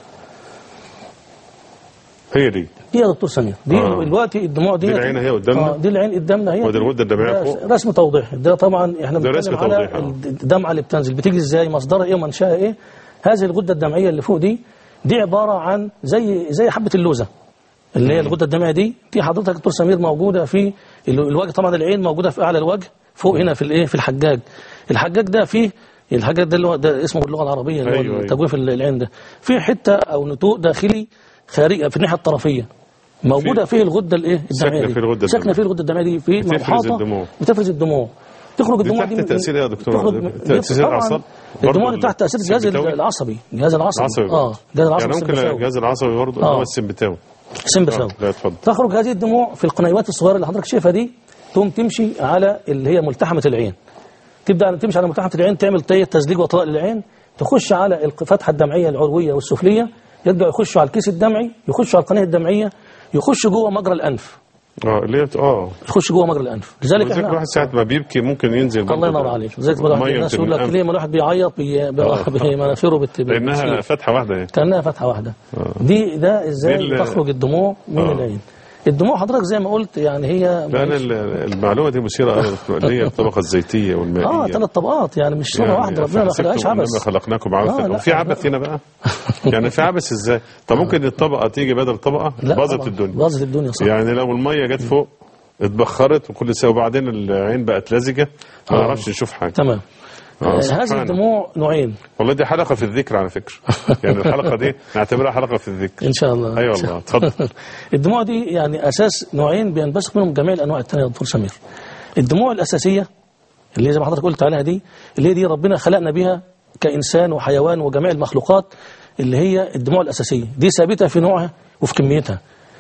S2: هي دي
S3: دي يا دكتور سمير دي
S2: آه.
S3: دلوقتي الدموع دي
S2: دي العين اهي قدامنا؟
S3: اه دي العين قدامنا هي
S2: ودي الغدة الدمعية
S3: ده
S2: فوق؟
S3: رسم توضيحي ده طبعا احنا
S2: ده
S3: بنتكلم
S2: رسم
S3: على
S2: توضيحي، آه.
S3: الدمعه اللي بتنزل بتيجي ازاي مصدرها ايه ومنشاها ايه هذه الغده الدمعيه اللي فوق دي دي عباره عن زي زي حبه اللوزه اللي هي الغده الدمعيه دي دي حضرتك يا دكتور سمير موجوده في ال- الوجه طبعا العين موجوده في اعلى الوجه فوق هنا في الايه في الحجاج الحجاج ده فيه الحجاج ده اللي هو ده اسمه باللغه العربيه اللي هو
S2: أيوة، أيوة.
S3: تجويف العين ده في حته او نتوء داخلي خارجي في الناحيه الطرفيه موجوده فيه الغده الايه الدمعيه
S2: ساكنة
S3: دي
S2: فيه الغدة
S3: ساكنه
S2: الدمعية.
S3: فيه الغده الدمعيه دي في
S2: بتفرز
S3: محاطه
S2: الدموع.
S3: بتفرز الدموع تخرج
S2: دي
S3: الدموع
S2: تحت
S3: دي من-
S2: تأثير إيه يا دكتور؟
S3: تخرج
S2: دي
S3: من-
S2: تأثير
S3: طبعاً
S2: الأعصاب؟
S3: الدموع
S2: برضه
S3: دي تحت تاثير الجهاز
S2: السمبتاوي؟
S3: العصبي الجهاز العصبي
S2: عصبي
S3: اه الجهاز العصبي
S2: يعني ممكن
S3: السمبثاوي.
S2: الجهاز العصبي برضه اللي
S3: آه.
S2: هو السمبتاوي
S3: سمبثاوي
S2: آه، لا اتفضل
S3: تخرج هذه الدموع في القنيوات الصغيره اللي حضرتك شايفها دي تقوم تمشي على اللي هي ملتحمه العين تبدا تمشي على ملتحمه العين تعمل طيه تزليج وطلاء للعين تخش على الفتحه الدمعيه العلويه والسفليه يبدا يخشوا على الكيس الدمعي يخشوا على القناه الدمعيه يخش جوه مجرى الانف
S2: اه اللي هي اه
S3: يخش جوه مجرى الانف لذلك
S2: ولذلك
S3: احنا
S2: الواحد ساعة ما بيبكي ممكن ينزل
S3: الله
S2: برضه
S3: ينور
S2: ده.
S3: عليك لذلك الواحد
S2: مية
S3: الناس يقول
S2: من
S3: لك
S2: الأنف.
S3: ليه ما الواحد بيعيط بي- بي- مناخيره بت
S2: لانها
S3: بتسيل.
S2: فتحه واحده اهي
S3: كانها فتحه واحده دي ده ازاي
S2: دي ال-
S3: تخرج الدموع من
S2: آه.
S3: العين الدموع حضرتك زي ما قلت يعني هي
S2: لا انا ال- المعلومه دي مثيره أوي يا دكتور، اللي هي الطبقه الزيتيه والمائيه
S3: اه ثلاث طبقات يعني مش صوره
S2: يعني
S3: واحده ربنا ما
S2: فحسبتم
S3: خلقهاش
S2: إنما
S3: عبث
S2: خلقناكم
S3: آه،
S2: عبثا
S3: لا،
S2: وفي عبث هنا بقى يعني في عبث ازاي طب ممكن الطبقه تيجي بدل طبقه
S3: لا
S2: باظت
S3: طبعاً،
S2: الدنيا
S3: باظت الدنيا صح
S2: يعني لو الميه جت فوق اتبخرت وكل سنه وبعدين العين بقت لزجه ما
S3: آه.
S2: نعرفش نشوف حاجه
S3: تمام
S2: آه،
S3: آه،
S2: سبحان
S3: هذه
S2: الله.
S3: الدموع نوعين
S2: والله دي حلقه في الذكر على فكره يعني الحلقه دي نعتبرها حلقه في الذكر
S3: ان شاء الله
S2: اي والله اتفضل
S3: الدموع دي يعني اساس نوعين بينبثق منهم جميع الانواع الثانيه يا دكتور سمير الدموع الاساسيه اللي هي زي ما حضرتك قلت عليها دي اللي هي دي ربنا خلقنا بها كانسان وحيوان وجميع المخلوقات اللي هي الدموع الاساسيه دي ثابته في نوعها وفي كميتها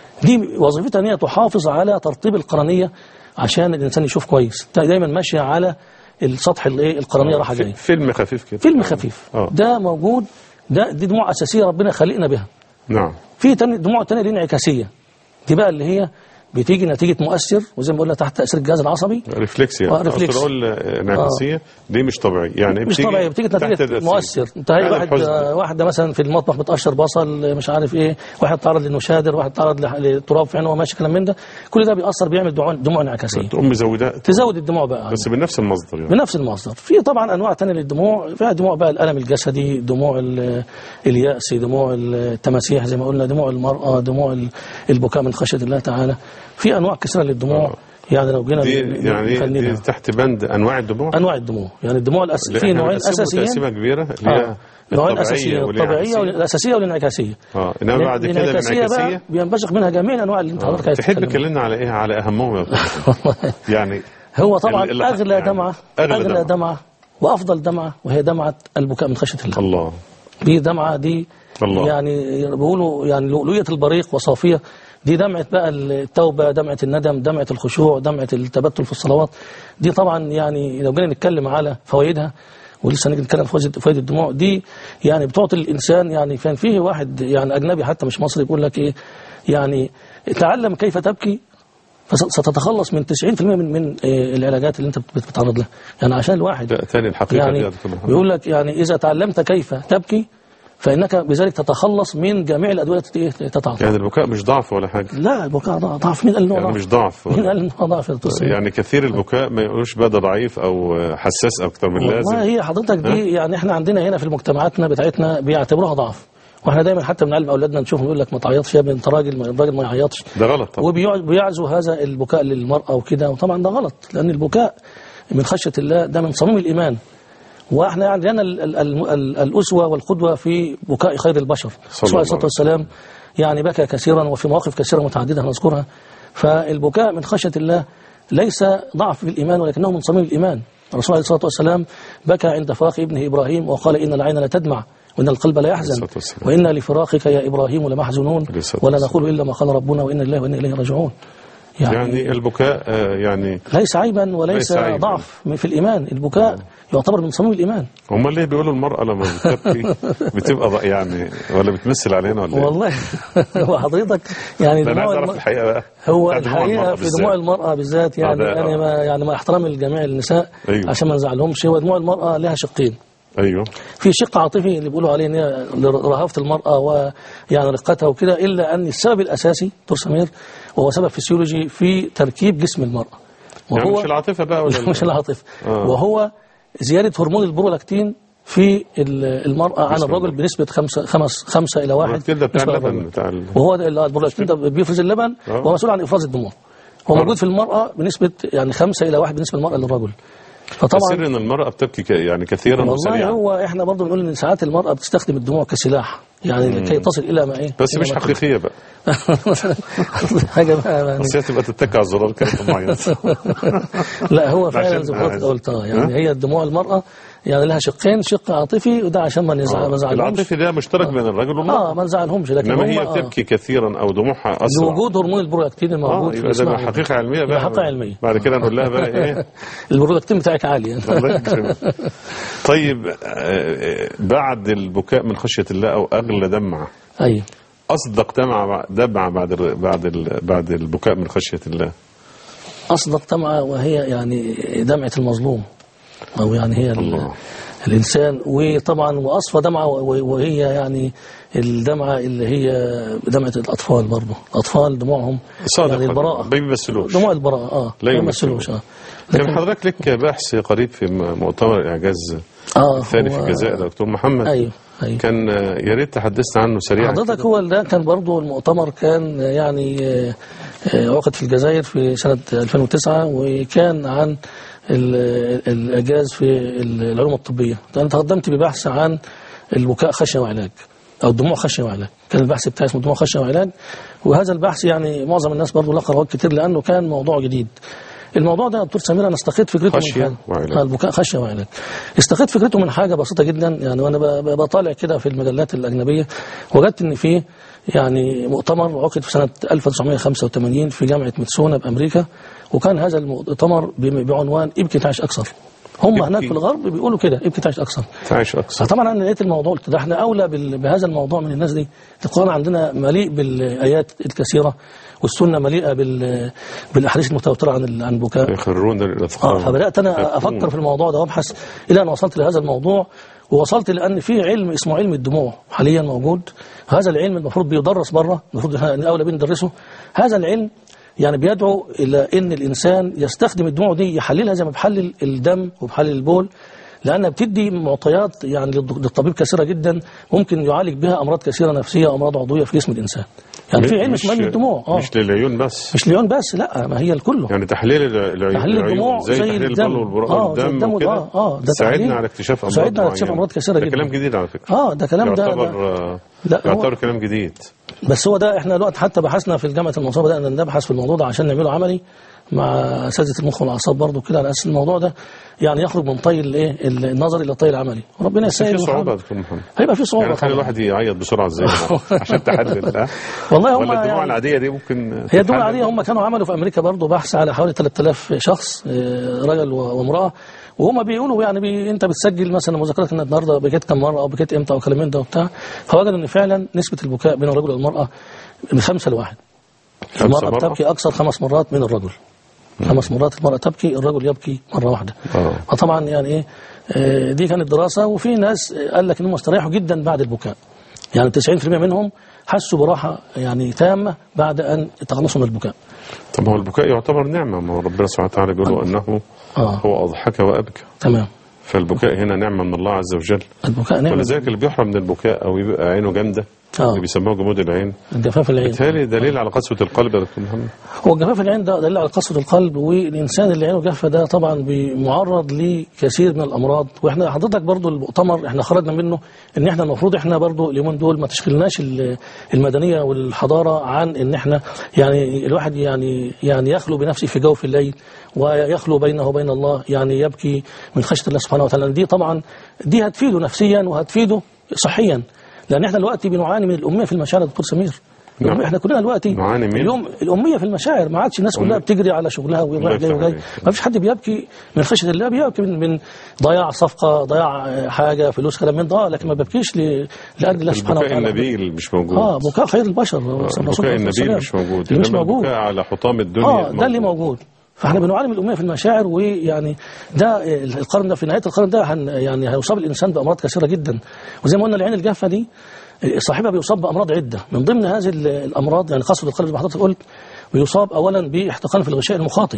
S3: دي وظيفتها ان هي تحافظ على ترطيب القرنيه عشان الانسان يشوف كويس دايما ماشيه على السطح الايه القرنيه رايحه جايه
S2: فيلم خفيف كده
S3: فيلم خفيف
S2: اه
S3: ده موجود ده دي دموع اساسيه ربنا خلقنا بها
S2: نعم
S3: في تاني دموع تانية دي انعكاسية دي بقى اللي هي بتيجي نتيجة مؤثر وزي ما قلنا تحت تأثير الجهاز العصبي
S2: ريفلكس يعني
S3: آه، ريفلكس.
S2: أقصد اقول آه، انعكاسيه دي مش طبيعيه يعني
S3: مش طبيعي بتيجي
S2: تحت
S3: نتيجة
S2: تأثير.
S3: مؤثر انت هاي
S2: يعني
S3: واحد
S2: الحزن.
S3: آه، واحدة مثلا في المطبخ بتقشر بصل مش عارف ايه واحد تعرض للنشادر واحد تعرض لح- لتراب في عينه وهو ماشي كلام من ده كل ده بيأثر بيعمل دموع, دموع انعكاسية
S2: تقوم مزودها
S3: تزود الدموع بقى
S2: بس بنفس المصدر يعني
S3: بنفس المصدر في طبعا انواع تانية للدموع فيها دموع بقى الالم الجسدي دموع ال- الياس دموع التماسيح زي ما قلنا دموع المراه دموع ال- البكاء من خشيه الله تعالى في انواع كثيره للدموع يعني لو جينا
S2: دي
S3: ن-
S2: يعني
S3: نفندها.
S2: دي تحت بند انواع الدموع
S3: انواع الدموع يعني الدموع الأس...
S2: اللي
S3: في
S2: احنا
S3: نوعين
S2: بنقسمه
S3: اساسيين
S2: تقسيمه كبيره اللي هي
S3: آه. نوعين
S2: الطبيعيه
S3: اساسيه الطبيعيه
S2: والانعكاسيه
S3: والاساسيه والانعكاسيه
S2: اه انما بعد كده
S3: الانعكاسيه بقى
S2: الانعكاسيه
S3: بينبثق منها جميع الانواع اللي انت حضرتك عايز
S2: تحب
S3: تتكلم
S2: تكلمنا على ايه على اهمهم يا دكتور؟
S3: عنها.
S2: يعني
S3: هو طبعا
S2: ال- اللي-
S3: اغلى
S2: يعني
S3: دمعه
S2: أغلى
S3: اغلى
S2: دمعة.
S3: دمعه وافضل دمعه وهي دمعه البكاء من خشيه الله
S2: الله
S3: دي دمعة دي
S2: الله.
S3: يعني بيقولوا يعني لؤلؤية البريق وصافية دي دمعة بقى التوبة دمعة الندم دمعة الخشوع دمعة التبتل في الصلوات دي طبعا يعني لو جينا نتكلم على فوائدها ولسه نيجي نتكلم في فوائد- فوائد الدموع دي يعني بتعطي الإنسان يعني كان فيه واحد يعني أجنبي حتى مش مصري بيقول لك إيه يعني تعلم كيف تبكي فستتخلص من 90% من من آه، العلاجات اللي انت بت- بتتعرض لها يعني عشان الواحد
S2: لا تاني الحقيقة دي
S3: يعني
S2: يا دكتور محمد.
S3: بيقول لك يعني إذا تعلمت كيف تبكي فإنك بذلك تتخلص من جميع الأدوية التي تتعاطى
S2: يعني البكاء مش ضعف ولا حاجة
S3: لا البكاء ضع- ضعف مين قال إنه
S2: يعني
S3: ضعف؟
S2: مش ضعف
S3: مين قال إنه ضعف يا دكتور سيد؟
S2: يعني كثير البكاء ما يقولوش بقى ده ضعيف او حساس اكتر من
S3: والله
S2: لازم
S3: هي حضرتك دي يعني احنا عندنا هنا في المجتمعاتنا بتاعتنا بيعتبروها ضعف واحنا دايما حتى بنعلم اولادنا نشوفهم يقول لك ما تعيطش يا ابني انت راجل ما- الراجل ما يعيطش
S2: ده غلط طبعا
S3: وبيعزوا هذا البكاء للمرأة وكده وطبعا ده غلط لأن البكاء من خشية الله ده من صميم الإيمان واحنا يعني لنا ال- ال- ال- ال- الأسوة والقدوة في بكاء خير البشر
S2: صلى
S3: صلى الله
S2: الله
S3: عليه والسلام يعني بكى كثيرا وفي مواقف كثيرة متعددة هنذكرها فالبكاء من خشية الله ليس ضعف في الإيمان ولكنه من صميم الإيمان الرسول عليه الصلاة والسلام بكى عند فراق ابنه إبراهيم وقال إن العين لا تدمع وإن القلب لا يحزن
S2: الصلاة والسلام.
S3: وإنا لفراقك يا إبراهيم لمحزونون
S2: عليه الصلاة
S3: ولا
S2: والسلام.
S3: نقول إلا ما قال ربنا وإنا لله وإنا إليه راجعون
S2: يعني البكاء آه، يعني
S3: ليس عيبا وليس
S2: ليس عيبا.
S3: ضعف من- في الإيمان البكاء يعتبر من صميم الإيمان
S2: هم ليه بيقولوا المرأة لما بتبكي بتبقى ض- يعني ولا بتمثل علينا ولا ايه؟
S3: والله هو حضرتك يعني
S2: ده انا عايز
S3: دموع
S2: اعرف
S3: الم...
S2: الحقيقة بقى
S3: هو
S2: بتاعت دموع
S3: الحقيقة
S2: المرأة
S3: في
S2: بالذات.
S3: دموع المرأة بالذات يعني
S2: ده-
S3: أنا ما يعني مع احترامي لجميع النساء
S2: أيوه.
S3: عشان ما نزعلهمش هو دموع المرأة لها شقين
S2: ايوه
S3: في شق عاطفي اللي بيقولوا عليه ان هي لرهافه المراه ويعني رقتها وكده الا ان السبب الاساسي دكتور سمير وهو سبب فسيولوجي في تركيب جسم المراه
S2: يعني مش العاطفة بقى ولا
S3: مش العاطفه
S2: آه.
S3: وهو زياده هرمون البرولاكتين في ال- المرأة عن
S2: جسم
S3: الرجل
S2: المرأة.
S3: بنسبة خمسة, خمس خمسة إلى واحد
S2: كده بتاع
S3: بالنسبة
S2: اللبن
S3: للرجل.
S2: بتاع ال-
S3: وهو ده ال- البرولاكتين ده بيفرز اللبن
S2: آه.
S3: ومسؤول عن إفراز الدموع هو موجود في المرأة بنسبة يعني خمسة إلى واحد بالنسبة للمرأة للرجل فطبعا
S2: السر ان المرأة بتبكي ك- يعني كثيرا
S3: والله
S2: وسريعا
S3: هو احنا برضه بنقول ان ساعات المرأة بتستخدم الدموع كسلاح يعني لكي تصل الى ما ايه
S2: بس
S3: إلى
S2: مش
S3: ما
S2: حقيقية بقى
S3: حاجة بقى يعني
S2: بس هي تبقى تتك على الزرار كده معين
S3: لا هو فعلا
S2: عشان-
S3: زي ما حضرتك
S2: عشان-
S3: قلت اه يعني هي دموع المرأة يعني لها شقين شق عاطفي وده عشان ما نزعل ما نزعلهمش
S2: العاطفي ده مشترك بين الرجل والمرأة
S3: اه ما نزعلهمش لكن
S2: انما
S3: هم
S2: هي
S3: آه،
S2: تبكي كثيرا او دموعها اسرع
S3: لوجود هرمون البرولاكتين
S2: اه
S3: الموجود في
S2: يبقى ده
S3: جسمها
S2: حقيقة علمية بقى
S3: يبقى حقيقة علمية.
S2: بعد كده نقول لها بقى ايه
S3: البرولاكتين بتاعك عالي يعني.
S2: الله يكرمك. طيب آه، آه، بعد البكاء من خشية الله او اغلى دمعة
S3: ايوه
S2: اصدق دمعة دمعة بعد ال- بعد ال- بعد البكاء من خشية الله
S3: اصدق دمعة وهي يعني دمعة المظلوم او يعني هي ال-
S2: الله.
S3: الانسان وطبعا واصفى دمعة و- وهي يعني الدمعة اللي هي دمعة الاطفال برضه الاطفال دموعهم
S2: صادق
S3: يعني البراءة
S2: ما بيمثلوش
S3: دموع البراءة اه
S2: لا
S3: ما
S2: يمثلوش.
S3: يمثلوش اه
S2: كان
S3: لكن-
S2: حضرتك لك بحث قريب في م- مؤتمر الاعجاز
S3: اه
S2: الثاني في
S3: هو-
S2: الجزائر دكتور محمد
S3: ايوه ايوه
S2: كان آه، يا ريت تحدثنا عنه سريعا
S3: حضرتك هو ده كان برضو المؤتمر كان يعني آه، آه، عقد في الجزائر في سنة 2009 وكان عن ال- الإعجاز في العلوم الطبية أنا تقدمت ببحث عن البكاء خشية وعلاج أو الدموع خشية وعلاج كان البحث بتاعي اسمه دموع خشية وعلاج وهذا البحث يعني معظم الناس برضو لقى رواج كتير لأنه كان موضوع جديد الموضوع ده يا دكتور سمير انا استقيت فكرته
S2: خشية
S3: من حاجه
S2: وعلاج.
S3: آه، البكاء خشيه وعلاج استقيت فكرته من حاجه بسيطه جدا يعني وانا ب- ب- بطالع كده في المجلات الاجنبيه وجدت ان فيه يعني مؤتمر عقد في سنه 1985 في جامعه ميتسونا بامريكا وكان هذا المؤتمر ب- بعنوان ابكي تعيش اكثر هم
S2: ابكي.
S3: هناك في الغرب بيقولوا كده ابكي تعيش اكثر
S2: تعيش اكثر
S3: فطبعا انا لقيت الموضوع قلت ده احنا اولى بال- بهذا الموضوع من الناس دي القران عندنا مليء بالايات الكثيره والسنه مليئه بال بالاحاديث المتواتره عن ال- عن البكاء
S2: يخرون
S3: اه
S2: للاذقان
S3: فبدات انا افكر في الموضوع ده وابحث الى ان وصلت لهذا الموضوع ووصلت لان في علم اسمه علم الدموع حاليا موجود هذا العلم المفروض بيدرس بره المفروض إحنا اولى بيه ندرسه هذا العلم يعني بيدعو الى ان الانسان يستخدم الدموع دي يحللها زي ما بيحلل الدم وبيحلل البول لانها بتدي معطيات يعني للد- للطبيب كثيره جدا ممكن يعالج بها امراض كثيره نفسيه وامراض عضويه في جسم الانسان يعني في علم
S2: مش-
S3: اسمه علم الدموع اه
S2: مش للعيون بس
S3: مش ليون بس لا ما هي الكله
S2: يعني تحليل الع- العيون
S3: تحليل الدموع
S2: زي,
S3: زي
S2: تحليل
S3: الدم.
S2: البول والبراء
S3: آه، زي
S2: والدم
S3: الدم
S2: وكده
S3: آه، آه، ده
S2: ساعدنا
S3: تحليل.
S2: على اكتشاف امراض
S3: ساعدنا على اكتشاف
S2: معينة.
S3: أمراض كثيرة
S2: ده
S3: جدا.
S2: كلام جديد على فكره
S3: اه ده كلام ده,
S2: يعتبر
S3: ده
S2: آه،
S3: لا، هو-
S2: يعتبر كلام جديد
S3: بس هو ده احنا دلوقتي حتى بحثنا في الجامعه المنصوره بدانا نبحث في الموضوع ده عشان نعمله عملي مع اساتذه المخ والاعصاب برضه كده على اساس الموضوع ده يعني يخرج من طي الايه النظري الى الطي العملي ربنا
S2: في
S3: يسهل
S2: صعوبه يا
S3: ويحل.
S2: دكتور محمد
S3: هيبقى في صعوبه
S2: يعني خلي
S3: طبعا
S2: الواحد يعيط بسرعه ازاي عشان تحدد ها؟
S3: والله هم
S2: ولا الدموع
S3: يعني
S2: العاديه دي ممكن
S3: هي الدول
S2: تتحدد؟
S3: العادية هم كانوا عملوا في أمريكا برضه بحث على حوالي 3000 شخص آه، رجل و- وامرأة وهم بيقولوا يعني بي انت بتسجل مثلا مذاكرتك ان النهارده بكيت كم مره او بكيت امتى او كلام من ده وبتاع فوجدوا ان فعلا نسبه البكاء بين الرجل والمراه بخمسه لواحد
S2: خمسة
S3: المراه
S2: مرة؟
S3: بتبكي اكثر خمس مرات من الرجل خمس مرات المراه تبكي الرجل يبكي مره واحده
S2: آه.
S3: فطبعا يعني ايه آه، دي كانت دراسه وفي ناس آه، قال لك انهم استريحوا جدا بعد البكاء يعني 90% منهم حسوا براحه يعني تامه بعد ان تخلصوا من البكاء
S2: طب هو البكاء يعتبر نعمه ما هو ربنا سبحانه وتعالى بيقول انه
S3: اه
S2: هو اضحك وابكى
S3: تمام
S2: فالبكاء هنا نعمه من الله عز وجل
S3: البكاء نعمة
S2: ولذلك اللي بيحرم من البكاء او يبقى عينه جامده
S3: آه.
S2: اللي بيسموه جمود العين
S3: الجفاف العين
S2: بالتالي دليل على قسوه القلب يا دكتور محمد
S3: هو جفاف العين ده دليل على قسوة القلب والإنسان اللي عينه جافة ده طبعا بي- معرض لكثير من الأمراض وإحنا حضرتك برضو المؤتمر إحنا خرجنا منه إن إحنا المفروض إحنا برضو اليومين دول ما تشغلناش ال- المدنية والحضارة عن إن إحنا يعني الواحد يعني يعني يخلو بنفسه في جوف الليل ويخلو بينه وبين الله يعني يبكي من خشية الله سبحانه وتعالى دي طبعا دي هتفيده نفسيا وهتفيده صحيا لأن إحنا دلوقتي بنعاني من الأمية في المشاعر يا دكتور سمير
S2: نعم.
S3: احنا كلنا دلوقتي
S2: نعاني من؟
S3: اليوم الأمية في المشاعر ما عادش الناس كلها
S2: أمية.
S3: بتجري على شغلها
S2: الله
S3: ورايح جاي
S2: يفتح
S3: وجاي
S2: عليك.
S3: ما فيش حد بيبكي من خشية الله بيبكي من, من ضياع صفقة ضياع آه، حاجة فلوس كلام من ده لكن ما بيبكيش ل- لأجل الله سبحانه
S2: البكاء
S3: وتعالى
S2: النبيل مش موجود
S3: اه بكاء خير البشر الرسول
S2: البكاء
S3: عليه
S2: النبيل
S3: الصلاة
S2: مش
S3: والسلام.
S2: موجود
S3: اللي مش
S2: إنما
S3: موجود
S2: البكاء على حطام الدنيا
S3: اه ده اللي موجود فاحنا بنعاني من الاميه في المشاعر ويعني ده القرن ده في نهايه القرن ده هن يعني هيصاب الانسان بامراض كثيره جدا وزي ما قلنا العين الجافه دي صاحبها بيصاب بامراض عده من ضمن هذه ال- الامراض يعني قسوه القلب زي ما حضرتك قلت بيصاب اولا باحتقان في الغشاء المخاطي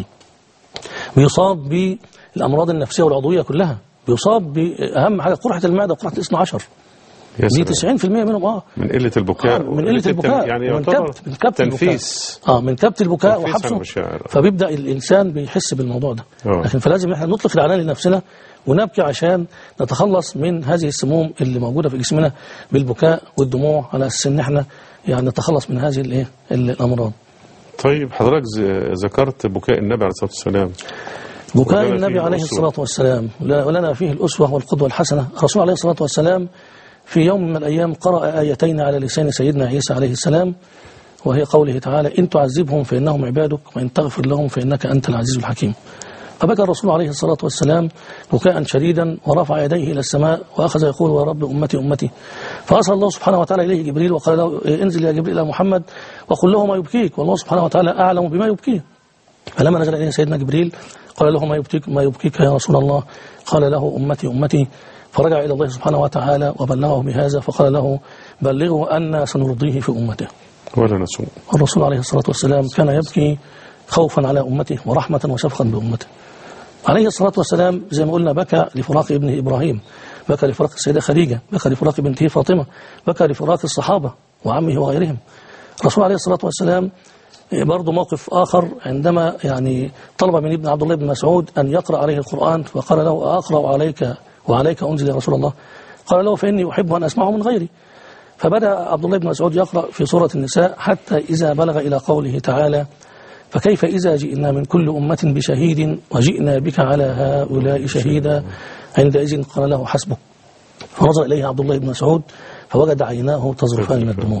S3: بيصاب بالامراض النفسيه والعضويه كلها بيصاب باهم حاجه قرحه المعده وقرحه الاثنى عشر
S2: يا
S3: دي
S2: سلام.
S3: 90% منهم اه
S2: من قلة البكاء
S3: آه، من قلة
S2: التن-
S3: البكاء
S2: يعني
S3: ومن
S2: يعتبر
S3: كبت من كبت البكاء.
S2: تنفيس
S3: اه من كبت البكاء
S2: تنفيس عن
S3: وحبسه
S2: المشاعر.
S3: فبيبدا الانسان بيحس بالموضوع ده
S2: آه.
S3: لكن فلازم احنا نطلق العنان لنفسنا ونبكي عشان نتخلص من هذه السموم اللي موجوده في جسمنا بالبكاء والدموع على اساس ان احنا يعني نتخلص من هذه الايه ال- الامراض
S2: طيب حضرتك ز- ذكرت بكاء النبي عليه الصلاة والسلام
S3: بكاء
S2: ولنا
S3: النبي
S2: فيه
S3: عليه
S2: الأسوة.
S3: الصلاة والسلام لا- ولنا فيه الأسوة والقدوة الحسنة الرسول عليه الصلاة والسلام في يوم من الأيام قرأ آيتين على لسان سيدنا عيسى عليه السلام وهي قوله تعالى إن تعذبهم فإنهم عبادك وإن تغفر لهم فإنك أنت العزيز الحكيم فبكى الرسول عليه الصلاة والسلام بكاء شديدا ورفع يديه إلى السماء وأخذ يقول يا رب أمتي أمتي فأرسل الله سبحانه وتعالى إليه جبريل وقال له انزل يا جبريل إلى محمد وقل له ما يبكيك والله سبحانه وتعالى أعلم بما يبكيه فلما نزل إليه سيدنا جبريل قال له ما يبكيك, ما يبكيك يا رسول الله قال له أمتي أمتي فرجع إلى الله سبحانه وتعالى وبلغه بهذا فقال له بلغه أن سنرضيه في أمته
S2: ولا نسوء
S3: الرسول عليه الصلاة والسلام كان يبكي خوفا على أمته ورحمة وشفقا بأمته عليه الصلاة والسلام زي ما قلنا بكى لفراق ابنه إبراهيم بكى لفراق السيدة خديجة بكى لفراق بنته فاطمة بكى لفراق الصحابة وعمه وغيرهم الرسول عليه الصلاة والسلام برضه موقف آخر عندما يعني طلب من ابن عبد الله بن مسعود أن يقرأ عليه القرآن فقال له أقرأ عليك وعليك أنزل يا رسول الله قال له فإني أحب أن أسمعه من غيري فبدأ عبد الله بن مسعود يقرأ في سورة النساء حتى إذا بلغ إلى قوله تعالى فكيف إذا جئنا من كل أمة بشهيد وجئنا بك على هؤلاء شهيدا عندئذ قال له حسبك فنظر إليه عبد الله بن مسعود فوجد عيناه تظرفان من الدموع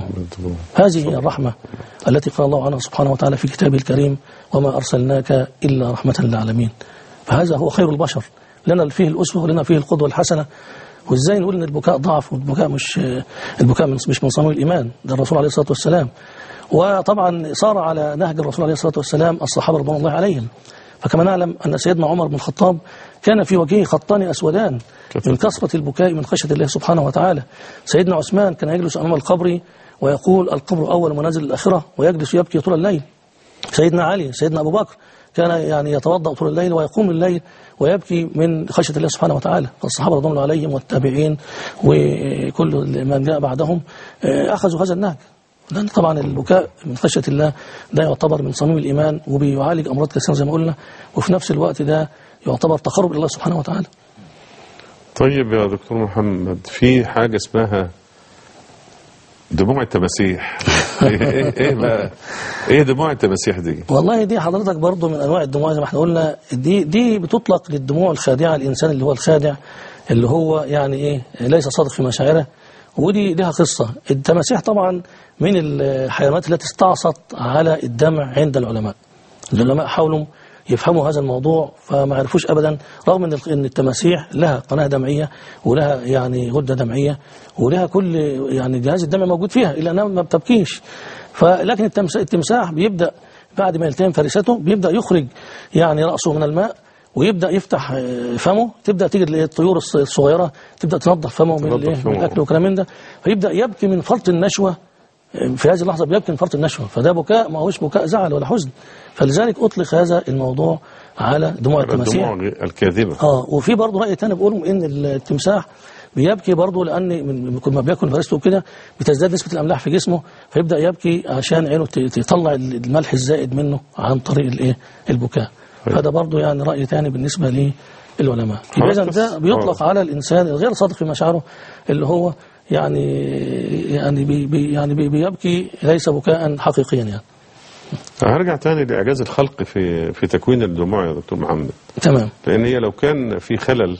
S3: هذه هي الرحمة التي قال الله عنها سبحانه وتعالى في كتابه الكريم وما أرسلناك إلا رحمة للعالمين فهذا هو خير البشر لنا فيه الأسوة ولنا فيه القدوة الحسنة وازاي نقول ان البكاء ضعف والبكاء مش البكاء من- مش من صميم الايمان ده الرسول عليه الصلاه والسلام وطبعا صار على نهج الرسول عليه الصلاه والسلام الصحابه رضوان الله عليهم فكما نعلم ان سيدنا عمر بن الخطاب كان في وجهه خطان اسودان من كثره البكاء من خشيه الله سبحانه وتعالى سيدنا عثمان كان يجلس امام القبر ويقول القبر اول منازل الاخره ويجلس يبكي طول الليل سيدنا علي سيدنا أبو بكر كان يعني يتوضأ طول الليل ويقوم الليل ويبكي من خشية الله سبحانه وتعالى فالصحابة رضوان الله عليهم والتابعين وكل من جاء بعدهم آه، أخذوا هذا النهج لأن طبعا البكاء من خشية الله ده يعتبر من صميم الإيمان وبيعالج أمراض كثيرة زي ما قلنا وفي نفس الوقت ده يعتبر تقرب إلى الله سبحانه وتعالى
S2: طيب يا دكتور محمد في حاجة اسمها دموع التماسيح ايه ايه ايه بقى ايه دموع التماسيح دي
S3: والله دي حضرتك برضو من انواع الدموع زي ما احنا قلنا دي دي بتطلق للدموع الخادعه الانسان اللي هو الخادع اللي هو يعني ايه ليس صادق في مشاعره ودي لها قصه التماسيح طبعا من الحيوانات التي استعصت على الدمع عند العلماء العلماء حاولوا يفهموا هذا الموضوع فما عرفوش ابدا رغم ان ان التماسيح لها قناه دمعيه ولها يعني غده دمعيه ولها كل يعني جهاز الدم موجود فيها الا انها ما بتبكيش فلكن التمس- التمساح بيبدا بعد ما يلتهم فريسته بيبدا يخرج يعني راسه من الماء ويبدا يفتح آه، فمه تبدا تيجي الطيور الص- الصغيره تبدا تنظف فمه من
S2: تنظف
S3: الايه
S2: فمه.
S3: من الاكل وكلام من ده فيبدا يبكي من فرط النشوه في هذه اللحظة بيبكي من فرط النشوة فده بكاء ما هوش بكاء زعل ولا حزن فلذلك أطلق هذا الموضوع على دموع التماسيح
S2: الدموع الكاذبه
S3: اه وفي برضه رأي تاني بيقولوا ان التمساح بيبكي برضه لان من من كل ما بياكل فريسته وكده بتزداد نسبه الاملاح في جسمه فيبدا يبكي عشان عينه ت- تطلع الملح الزائد منه عن طريق الايه البكاء فده برضه يعني راي تاني بالنسبه للعلماء يبقى اذا ده بيطلق على الانسان الغير صادق في مشاعره اللي هو يعني يعني بي بي يعني بي بيبكي ليس بكاء حقيقيا يعني
S2: هرجع تاني لاعجاز الخلق في في تكوين الدموع يا دكتور محمد
S3: تمام
S2: لان هي لو كان في خلل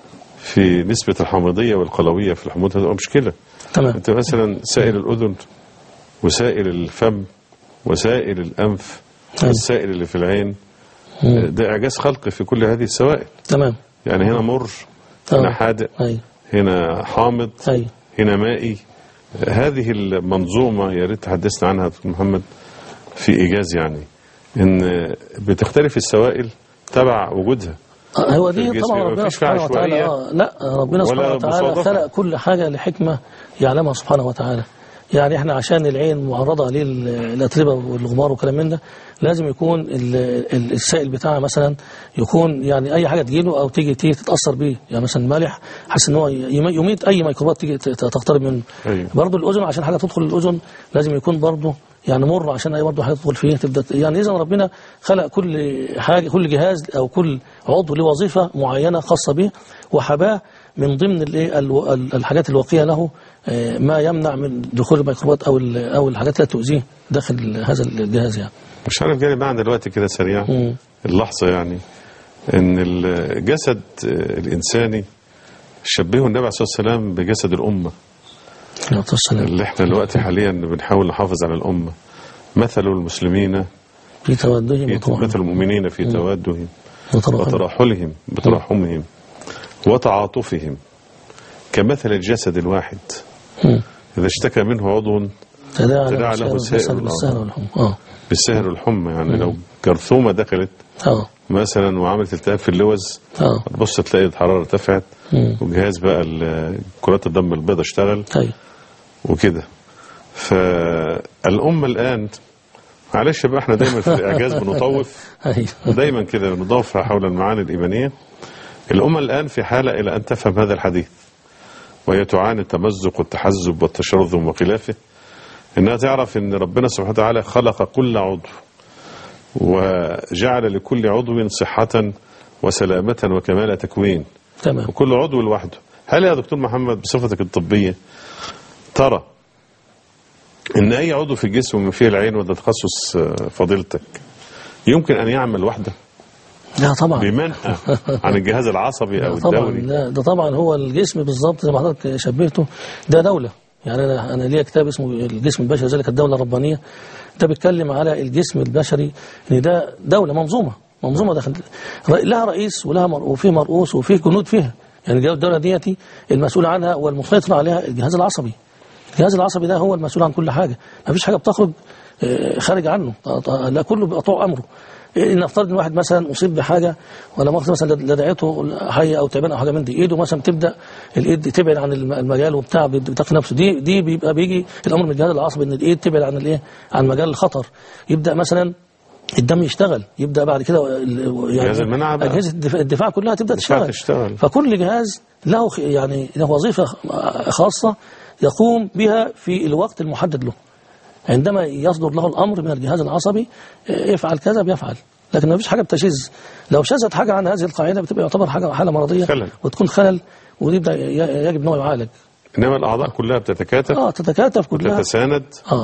S2: في نسبه الحامضيه والقلويه في الحموضه هتبقى مشكله
S3: تمام
S2: انت مثلا سائل الاذن وسائل الفم وسائل الانف
S3: أيوة.
S2: والسائل اللي في العين
S3: مم.
S2: ده اعجاز خلقي في كل هذه السوائل
S3: تمام
S2: يعني هنا مر هنا حادق
S3: ايوه
S2: هنا حامض
S3: ايوه
S2: هنا مائي هذه المنظومة يا ريت تحدثنا عنها دكتور محمد في إيجاز يعني إن بتختلف السوائل تبع وجودها
S3: آه، هو
S2: في
S3: دي
S2: الجسم
S3: طبعا
S2: يبقى
S3: ربنا
S2: مفيش فيها
S3: سبحانه وتعالى
S2: عشوائية
S3: آه لا ربنا
S2: ولا
S3: سبحانه وتعالى
S2: مصادفة.
S3: خلق كل حاجة لحكمة يعلمها سبحانه وتعالى يعني احنا عشان العين معرضة للأتربة والغبار وكلام من ده لازم يكون ال- ال- السائل بتاعها مثلا يكون يعني أي حاجة تجيله أو تيجي تيجي تتأثر بيه يعني مثلا مالح حاسس إن هو يم- يميت أي ميكروبات تيجي ت- تقترب منه
S2: أيوة.
S3: برضه الأذن عشان حاجة تدخل الأذن لازم يكون برضه يعني مر عشان اي برضه حاجه تدخل فيه تبدا يعني اذا ربنا خلق كل حاجه كل جهاز او كل عضو له وظيفه معينه خاصه به وحباه من ضمن الايه الو- ال- الحاجات الواقيه له آه، ما يمنع من دخول الميكروبات او ال- او الحاجات التي تؤذيه داخل هذا الجهاز يعني
S2: مش عارف جالي معنى دلوقتي كده سريع
S3: مم.
S2: اللحظة يعني إن الجسد الإنساني شبهه النبي عليه الصلاة والسلام بجسد الأمة
S3: عليه الصلاة والسلام
S2: اللي احنا دلوقتي حاليا بنحاول نحافظ على الأمة مثل المسلمين
S3: في تودهم
S2: في
S3: وطرحهم
S2: مثل المؤمنين في توادهم
S3: وترحم
S2: وتراحلهم بتراحمهم وتعاطفهم كمثل الجسد الواحد
S3: مم.
S2: إذا اشتكى منه عضو
S3: تداعى
S2: تداعى
S3: له
S2: له
S3: السهر
S2: سائر
S3: بالسهر والحمى اه
S2: بالسهر والحمى يعني لو جرثومة دخلت
S3: اه
S2: مثلا وعملت التهاب في اللوز
S3: اه
S2: تبص تلاقي الحرارة ارتفعت
S3: مم.
S2: وجهاز بقى ال- كرات الدم البيضاء اشتغل
S3: ايوه
S2: وكده فالأمة الآن معلش بقى احنا دايما في الإعجاز بنطوف
S3: ايوه
S2: دايما كده بنضاف حول المعاني الإيمانية الأمة الآن في حالة إلى أن تفهم هذا الحديث وهي تعاني التمزق والتحزب والتشرذم وخلافه إنها تعرف أن ربنا سبحانه وتعالى خلق كل عضو وجعل لكل عضو صحة وسلامة وكمال تكوين
S3: تمام
S2: وكل عضو لوحده هل يا دكتور محمد بصفتك الطبية ترى ان اي عضو في الجسم من فيه العين وده تخصص آه، فضيلتك يمكن ان يعمل وحده
S3: لا طبعا
S2: بمنأى عن الجهاز العصبي او
S3: لا طبعا
S2: الدوري
S3: لا ده طبعا هو الجسم بالظبط زي ما حضرتك شبهته ده دولة يعني انا انا ليا كتاب اسمه الجسم البشري ذلك الدولة الربانية ده بيتكلم على الجسم البشري ان ده دولة منظومة منظومة داخل لها رئيس ولها مر... وفيه مرؤوس وفيه جنود فيها يعني الدولة ديتي المسؤول عنها والمسيطر عليها الجهاز العصبي الجهاز العصبي ده هو المسؤول عن كل حاجة ما فيش حاجة بتخرج آه، خارج عنه ط- ط- لا كله بيبقى طوع أمره إيه، نفترض ان واحد مثلا اصيب بحاجه ولا مؤاخذه مثلا لدعته حيه او تعبان او حاجه من دي ايده مثلا بتبدا الايد تبعد عن الم- المجال وبتاع بتقي نفسه دي دي بيبقى بيجي الامر من الجهاز العصبي ان الايد تبعد عن الايه عن مجال الخطر يبدا مثلا الدم يشتغل يبدا بعد كده ال- يعني
S2: جهاز المناعة بقى.
S3: اجهزه الدفاع, الدفاع كلها تبدا
S2: الدفاع
S3: تشتغل
S2: تشتغل.
S3: فكل جهاز له خ- يعني له وظيفه خاصه يقوم بها في الوقت المحدد له عندما يصدر له الامر من الجهاز العصبي آه، افعل كذا بيفعل لكن ما فيش حاجه بتشذ لو شذت حاجه عن هذه القاعده بتبقى يعتبر حاجه حاله مرضيه
S2: خلل.
S3: وتكون خلل ويبدا ي- يجب ان هو يعالج
S2: انما الاعضاء كلها بتتكاتف
S3: اه تتكاتف كلها
S2: وتتساند
S3: اه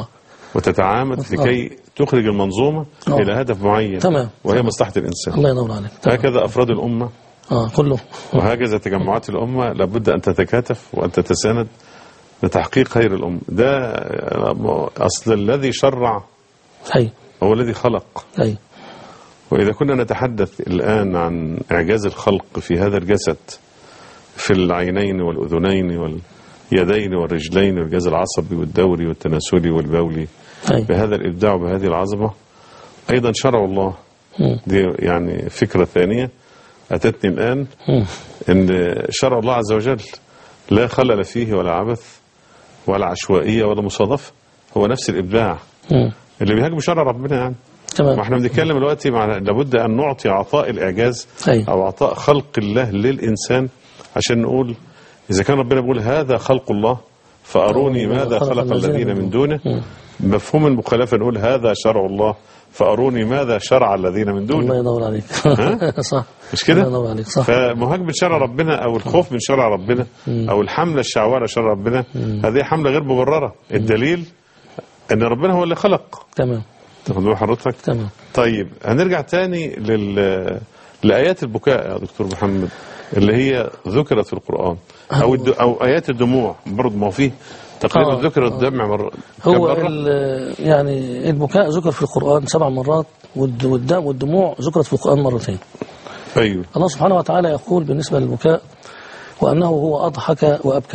S2: وتتعامد لكي تخرج المنظومة
S3: آه.
S2: إلى هدف معين
S3: تمام.
S2: وهي مصلحة الإنسان
S3: الله ينور عليك تمام.
S2: هكذا أفراد الأمة
S3: اه كله
S2: وهكذا تجمعات الأمة لابد أن تتكاتف وأن تتساند لتحقيق خير الأمة ده أصل الذي شرع
S3: اي
S2: هو الذي خلق
S3: اي
S2: وإذا كنا نتحدث الآن عن إعجاز الخلق في هذا الجسد في العينين والأذنين واليدين والرجلين والجهاز العصبي والدوري والتناسلي والبولي
S3: اي
S2: بهذا الإبداع وبهذه العظمة أيضا شرع الله
S3: مم.
S2: دي يعني فكرة ثانية أتتني الآن
S3: مم.
S2: أن شرع الله عز وجل لا خلل فيه ولا عبث ولا عشوائية ولا مصادفة هو نفس الإبداع
S3: مم.
S2: اللي بيهاجم شرع ربنا يعني
S3: تمام
S2: واحنا بنتكلم دلوقتي مع لابد ان نعطي عطاء الاعجاز
S3: أي.
S2: او عطاء خلق الله للانسان عشان نقول اذا كان ربنا بيقول هذا خلق الله فاروني ماذا خلق الذين من دونه مفهوم المخالفه نقول هذا شرع الله فاروني ماذا شرع الذين من
S3: الله
S2: دونه
S3: ينور عليك صح
S2: مش كده؟
S3: الله ينور عليك صح
S2: فمهاجمة شرع ربنا او الخوف من شرع ربنا او الحمله الشعوذه على شرع ربنا هذه حمله غير مبرره الدليل ان ربنا هو اللي خلق
S3: تمام
S2: تاخد بال حضرتك
S3: تمام
S2: طيب هنرجع تاني لل... لآيات البكاء يا دكتور محمد اللي هي ذكرت في القرآن أو الد... أو آيات الدموع برضه ما هو فيه تقريبا
S3: آه.
S2: ذكر الدمع مرة كم
S3: هو
S2: مرة؟
S3: ال- يعني البكاء ذكر في القرآن سبع مرات والد- والدم والدموع ذكرت في القرآن مرتين
S2: أيوه
S3: الله سبحانه وتعالى يقول بالنسبة للبكاء وأنه هو أضحك وأبكى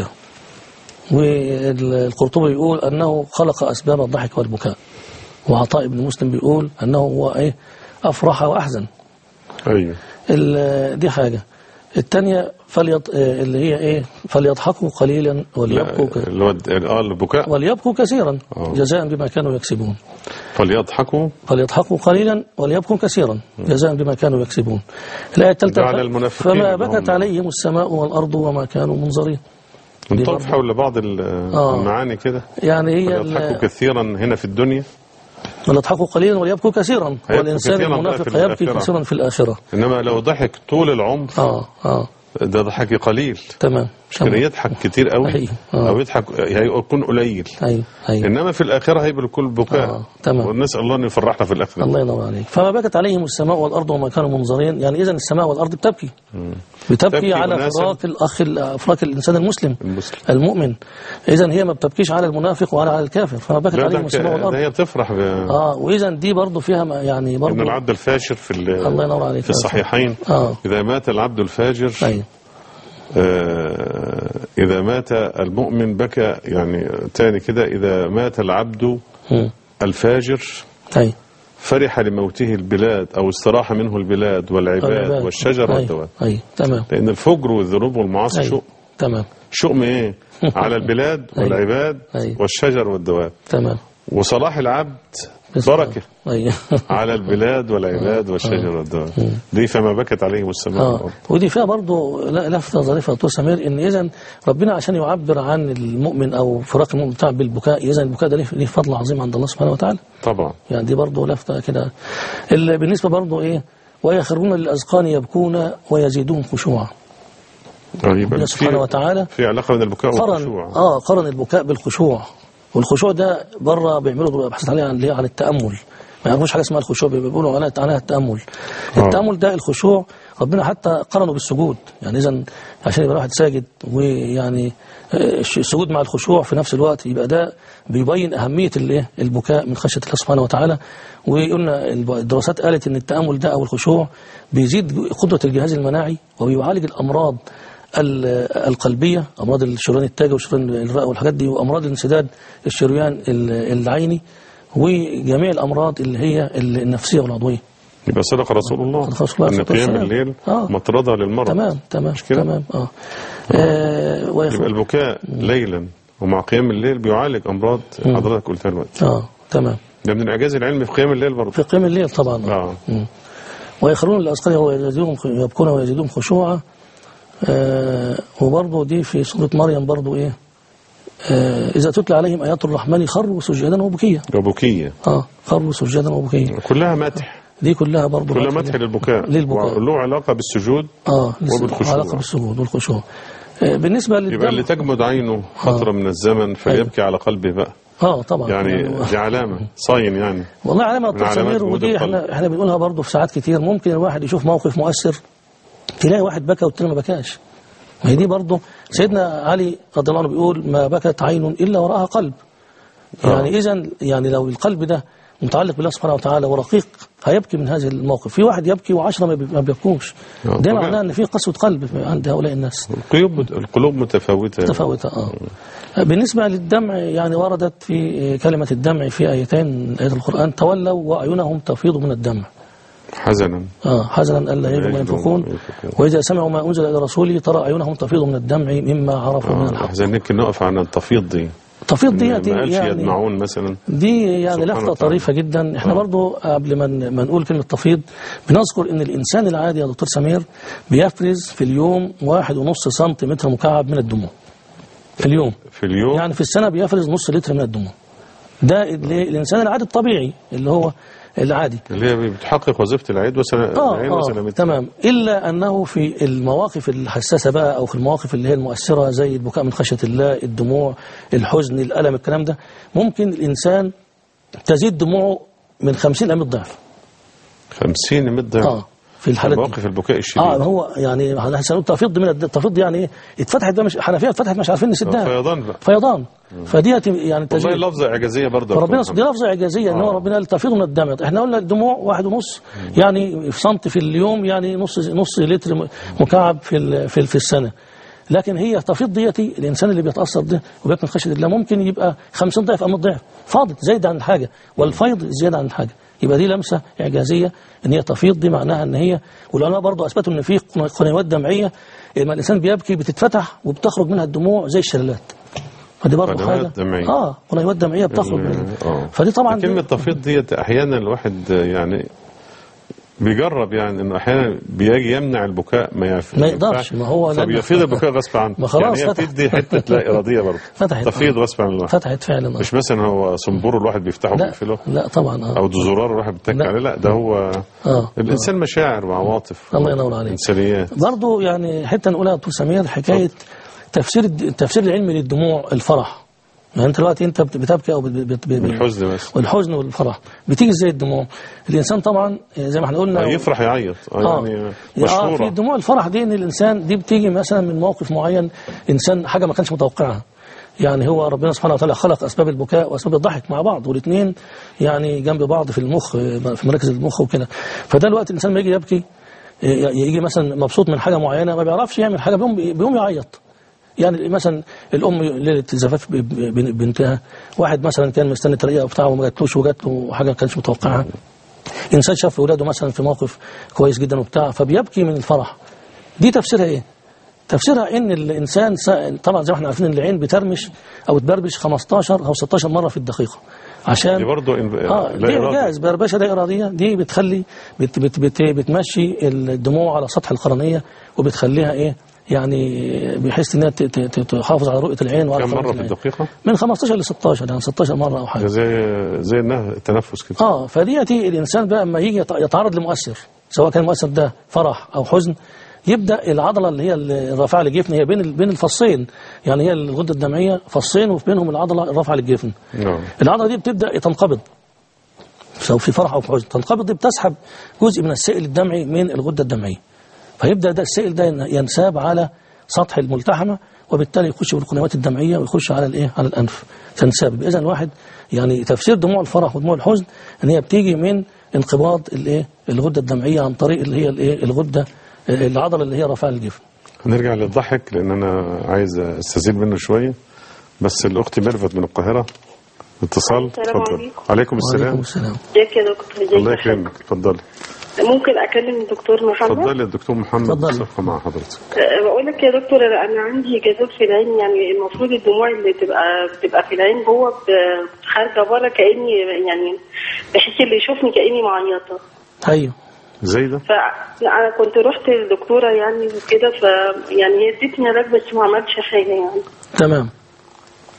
S3: والقرطبي يقول أنه خلق أسباب الضحك والبكاء وعطاء بن مسلم بيقول أنه هو إيه أفرح وأحزن
S2: أيوه
S3: ال- دي حاجة الثانية فليط... اللي هي إيه فليضحكوا قليلا وليبكوا ك...
S2: لا، اللي هو الد- اه البكاء
S3: وليبكوا كثيرا
S2: آه.
S3: جزاء بما كانوا يكسبون
S2: فليضحكوا
S3: فليضحكوا قليلا وليبكوا كثيرا جزاء بما كانوا يكسبون الآية الثالثة
S2: ده على المنافقين
S3: فما
S2: اللي
S3: بكت
S2: هم-
S3: عليهم السماء والأرض وما كانوا منظرين
S2: نطوف
S3: برضه.
S2: حول بعض ال-
S3: آه.
S2: المعاني كده
S3: يعني هي
S2: فليضحكوا
S3: ال-
S2: كثيرا هنا في الدنيا
S3: وليضحكوا قليلا وليبكوا كثيرا
S2: هيبكوا
S3: والإنسان
S2: كثيراً بقى
S3: المنافق
S2: في
S3: يبكي
S2: الآخرة.
S3: كثيرا في الآخرة
S2: إنما لو ضحك طول العمر
S3: آه آه
S2: ده ضحك قليل
S3: تمام
S2: مش كده
S3: تمام.
S2: يضحك كتير قوي
S3: أيوه. آه.
S2: أو يضحك هيكون قليل
S3: أيوه أيوه
S2: انما في الاخره هيبقى الكل بكاء
S3: آه، تمام.
S2: ونسال الله ان يفرحنا في الاخره
S3: الله ينور عليك فما بكت عليهم السماء والأرض وما كانوا منظرين يعني إذا السماء والأرض بتبكي بتبكي
S2: تبكي
S3: على
S2: أناساً.
S3: فراق الأخ فراق الإنسان المسلم
S2: المسلم
S3: المؤمن إذا هي ما بتبكيش على المنافق ولا على الكافر فما بكت
S2: لا
S3: عليهم
S2: ده,
S3: السماء
S2: ده
S3: والأرض
S2: هي بتفرح ب...
S3: اه واذا دي برضه فيها م- يعني
S2: ان
S3: برضه
S2: العبد الفاجر في ال...
S3: الله ينور عليك
S2: في الصحيحين
S3: اه
S2: اذا مات العبد الفاجر
S3: ايوه
S2: آه اذا مات المؤمن بكى يعني تاني كده اذا مات العبد
S3: مم.
S2: الفاجر
S3: ايوه
S2: فرح لموته البلاد او استراح منه البلاد والعباد والشجر
S3: ايوه
S2: والدواب
S3: ايوه تمام
S2: لان الفجر والذنوب والمعاصي
S3: ايوه
S2: شؤم
S3: تمام
S2: شؤم ايه على البلاد
S3: أيوة.
S2: والعباد
S3: أيوة.
S2: والشجر والدواب
S3: تمام
S2: وصلاح العبد
S3: بس-
S2: بركة
S3: ايوه
S2: على البلاد والعباد والشجر والدواب دي فما بكت عليهم السماء
S3: اه
S2: والأرض
S3: ودي فيها برضه لا- لفته ظريفه يا دكتور سمير ان اذا ربنا عشان يعبر عن المؤمن او فراق المؤمن بتاعه بالبكاء اذا البكاء ده ليه ليه فضل عظيم عند الله سبحانه وتعالى
S2: طبعا
S3: يعني دي برضه لفته كده ال- بالنسبه برضه ايه ويخرون للاذقان يبكون ويزيدون خشوعا
S2: رهيبا
S3: ربنا سبحانه وتعالى
S2: في علاقة بين البكاء
S3: قرن
S2: والخشوع
S3: اه قرن البكاء بالخشوع والخشوع ده بره بيعملوا ابحاث عليه عن اللي هي عن التامل ما يعرفوش حاجه اسمها الخشوع بيقولوا عليها عليها التامل
S2: آه.
S3: التامل ده الخشوع ربنا حتى قرنه بالسجود يعني اذا عشان يبقى الواحد ساجد ويعني آه، السجود مع الخشوع في نفس الوقت يبقى ده بيبين اهميه الايه البكاء من خشيه الله سبحانه وتعالى وقلنا الدراسات قالت ان التامل ده او الخشوع بيزيد قدره الجهاز المناعي وبيعالج الامراض ال- القلبية أمراض الشريان التاجي وشريان الرئة والحاجات دي وأمراض الانسداد الشريان ال- العيني وجميع الأمراض اللي هي ال- النفسية والعضوية
S2: يبقى صدق رسول الله
S3: صدق رسول الله
S2: أن
S3: صلى الله
S2: قيام
S3: عليه وسلم.
S2: الليل
S3: آه.
S2: مطردة للمرض
S3: تمام تمام
S2: كده؟
S3: تمام آه. آه ويخ...
S2: يبقى البكاء ليلا ومع قيام الليل بيعالج أمراض حضرتك قلتها دلوقتي
S3: آه تمام
S2: ده من الإعجاز العلمي في قيام الليل برضه
S3: في قيام الليل طبعا
S2: آه.
S3: مم. ويخرون الأذقان ويزيدون يبكون ويزيدون خشوعا آه وبرضه دي في سورة مريم برضه إيه آه إذا تتلى عليهم آيات الرحمن خروا سجدا وبكيا
S2: وبكية
S3: اه خروا سجدا وبكيا
S2: كلها مدح
S3: دي كلها برضه
S2: كلها مدح للبكاء
S3: للبكاء.
S2: وله علاقة بالسجود
S3: اه
S2: وبالخشوع.
S3: علاقه بالسجود والخشوع آه بالنسبه
S2: يبقى اللي
S3: للدم
S2: تجمد عينه فترة من الزمن فليبكي على قلبه بقى
S3: اه طبعا
S2: يعني دي علامة صاين يعني
S3: والله علامة
S2: من
S3: دكتور
S2: علامات
S3: سمير
S2: جهود
S3: ودي
S2: القلب.
S3: احنا احنا بنقولها برضه في ساعات كتير ممكن الواحد يشوف موقف مؤثر تلاقي واحد بكى والتاني ما بكاش ما هي دي برضه سيدنا علي رضي الله عنه بيقول ما بكت عين الا وراها قلب يعني اذا يعني لو القلب ده متعلق بالله سبحانه وتعالى ورقيق هيبكي من هذا الموقف في واحد يبكي وعشرة ما بي- ما بيبكوش
S2: آه،
S3: ده
S2: طبعا.
S3: معناه ان في قسوة قلب عند هؤلاء الناس
S2: القلوب القلوب متفاوتة
S3: متفاوتة اه بالنسبة للدمع يعني وردت في كلمة الدمع في آيتين آية القرآن تولوا وأعينهم تفيض من الدمع
S2: حزنا
S3: آه حزنا ألا يجدوا ما ينفقون وإذا سمعوا ما أنزل إلى رسوله ترى أعينهم تفيض من الدمع مما عرفوا من
S2: آه،
S3: الحق
S2: حزن يمكن نقف عن التفيض دي
S3: تفيض دي
S2: ما قالش
S3: يعني
S2: يدمعون مثلا
S3: دي يعني
S2: سبحان
S3: لفتة
S2: الله.
S3: طريفة جدا احنا
S2: آه.
S3: برضو قبل ما ن- ما نقول كلمة تفيض بنذكر ان الانسان العادي يا دكتور سمير بيفرز في اليوم واحد ونص سنتيمتر مكعب من الدموع في اليوم
S2: في اليوم
S3: يعني في السنة بيفرز نص لتر من الدموع ده اللي الإنسان العادي الطبيعي اللي هو العادي
S2: اللي هي بتحقق وظيفة العيد وسنة
S3: آه
S2: العين
S3: آه
S2: وسلامتها
S3: تمام إلا أنه في المواقف الحساسة بقى أو في المواقف اللي هي المؤثرة زي البكاء من خشية الله الدموع الحزن الألم الكلام ده ممكن الإنسان تزيد دموعه من 50 إلى 100 ضعف
S2: 50 مدة
S3: آه في الحالات دي.
S2: مواقف البكاء الشديد
S3: اه هو يعني هنسأله تفيض من الد- التفيض يعني ايه اتفتحت بقى مش حنفيه اتفتحت مش عارفين نسدها
S2: فيضان بقى
S3: فيضان فديت يعني
S2: والله
S3: تزيد
S2: لفظة إعجازية برضه يا
S3: فربنا
S2: أخوان
S3: دي لفظه اعجازيه ان هو
S2: آه.
S3: ربنا قال تفيض من الدم احنا قلنا الدموع واحد ونص يعني في سنتي في اليوم يعني نص نص لتر م- مكعب في ال- في, ال- في السنه لكن هي تفيض ديتي الانسان اللي بيتاثر ده وبيكون من خشيه الله ممكن يبقى 50 ضعف او 100 ضعف فاضت زايد عن الحاجه والفيض زياده عن الحاجه يبقى دي لمسه اعجازيه ان هي تفيض دي معناها ان هي والعلماء برضه اثبتوا ان في قنوات دمعيه لما الانسان بيبكي بتتفتح وبتخرج منها الدموع زي الشلالات فدي برضه
S2: قنوات
S3: حاجه
S2: دمعية.
S3: اه قنوات دمعيه بتخرج منها
S2: آه.
S3: فدي طبعا
S2: كلمة
S3: دي-
S2: تفيض ديت أحيانا الواحد يعني بيجرب يعني انه احيانا بيجي يمنع البكاء ما يف...
S3: ما يقدرش، ما هو لما-
S2: فبيفيض البكاء غصب عنه
S3: ما خلاص
S2: يعني هي
S3: فتح.
S2: بتدي حته لا اراديه برضه
S3: فتحت
S2: تفيض
S3: آه.
S2: غصب عن الله
S3: فتحت فعلا آه.
S2: مش مثلا هو صنبور الواحد بيفتحه
S3: لا
S2: وبيقفله
S3: لا طبعا اه
S2: او زرار الواحد بيتك
S3: لا.
S2: عليه لا ده هو
S3: اه
S2: الانسان مشاعر وعواطف
S3: الله ينور عليك.
S2: انسانيات
S3: برضه يعني حته نقولها يا دكتور سمير حكايه تفسير الد- التفسير العلمي للدموع الفرح يعني انت دلوقتي انت بت- بتبكي او بت- بت- بت-
S2: الحزن بس
S3: والحزن والفرح بتيجي ازاي الدموع الانسان طبعا زي ما احنا قلنا
S2: يفرح يعيط آه
S3: اه
S2: يعني
S3: اه في
S2: مشهوره
S3: دموع الفرح دي ان الانسان دي بتيجي مثلا من موقف معين انسان حاجه ما كانش متوقعها يعني هو ربنا سبحانه وتعالى خلق اسباب البكاء واسباب الضحك مع بعض والاثنين يعني جنب بعض في المخ في مراكز المخ وكده فده الوقت الانسان ما يجي يبكي يجي مثلا مبسوط من حاجه معينه ما بيعرفش يعمل حاجه بيقوم بيقوم يعيط يعني مثلا الام ليله زفاف ب- ب- بنتها واحد مثلا كان مستني ترقيه بتاعه وما جاتلوش وجات له حاجه ما كانش متوقعها انسان شاف اولاده مثلا في موقف كويس جدا وبتاع فبيبكي من الفرح دي تفسيرها ايه تفسيرها ان الانسان سا- طبعا زي ما احنا عارفين ان العين بترمش او تبربش 15 او 16 مره في الدقيقه عشان
S2: دي برضه إن...
S3: اه
S2: لا
S3: دي
S2: إرادة.
S3: إعجاز بربشة لا إرادية دي بتخلي بت بت بت بتمشي الدموع على سطح القرنية وبتخليها إيه يعني بحيث إنها ت- ت- ت- تحافظ على رؤية العين وعلى
S2: كم
S3: قرنية
S2: مره في
S3: العين.
S2: الدقيقه
S3: من 15 ل 16 يعني 16 مرة أو حاجة
S2: زي زي انها التنفس كده
S3: اه فديتي الانسان بقى لما يجي يت- يتعرض لمؤثر سواء كان المؤثر ده فرح او حزن يبدا العضله اللي هي الرافعه للجفن هي بين ال- بين الفصين يعني هي الغده الدمعيه فصين وفي بينهم العضله الرافعه للجفن
S2: نعم
S3: العضله دي بتبدا تنقبض سواء في فرح او في حزن تنقبض دي بتسحب جزء من السائل الدمعي من الغده الدمعيه فيبدا ده السائل ده ين- ينساب على سطح الملتحمه وبالتالي يخش بالقنوات الدمعيه ويخش على الايه على الانف تنساب اذا الواحد يعني تفسير دموع الفرح ودموع الحزن ان هي بتيجي من انقباض الايه الغده الدمعيه عن طريق اللي هي الايه الغده العضله اللي هي رافعه الجفن
S2: هنرجع للضحك لان انا عايز استزيد منه شويه بس الاخت ميرفت من القاهره اتصال
S4: السلام
S2: اتفضل
S4: عليكم.
S2: عليكم
S3: وعليكم
S2: السلام
S3: السلام
S4: ازيك يا دكتور ازيك
S2: الله
S4: يا حبيبي؟
S2: يكرمك اتفضلي
S4: ممكن اكلم الدكتور محمد
S2: اتفضلي يا دكتور محمد
S3: اتفضلي.
S2: صفقه مع حضرتك
S4: أه، بقول لك يا دكتور انا أنا عندي جذاب في العين يعني المفروض الدموع اللي تبقى بتبقى في العين جوه ب- خارجه بره كاني يعني بحس اللي يشوفني كاني معيطه
S3: ايوه
S2: زي ده
S4: فانا كنت رحت للدكتوره يعني وكده ف يعني هي ادتني علاج بس ما عملتش حاجه يعني
S3: تمام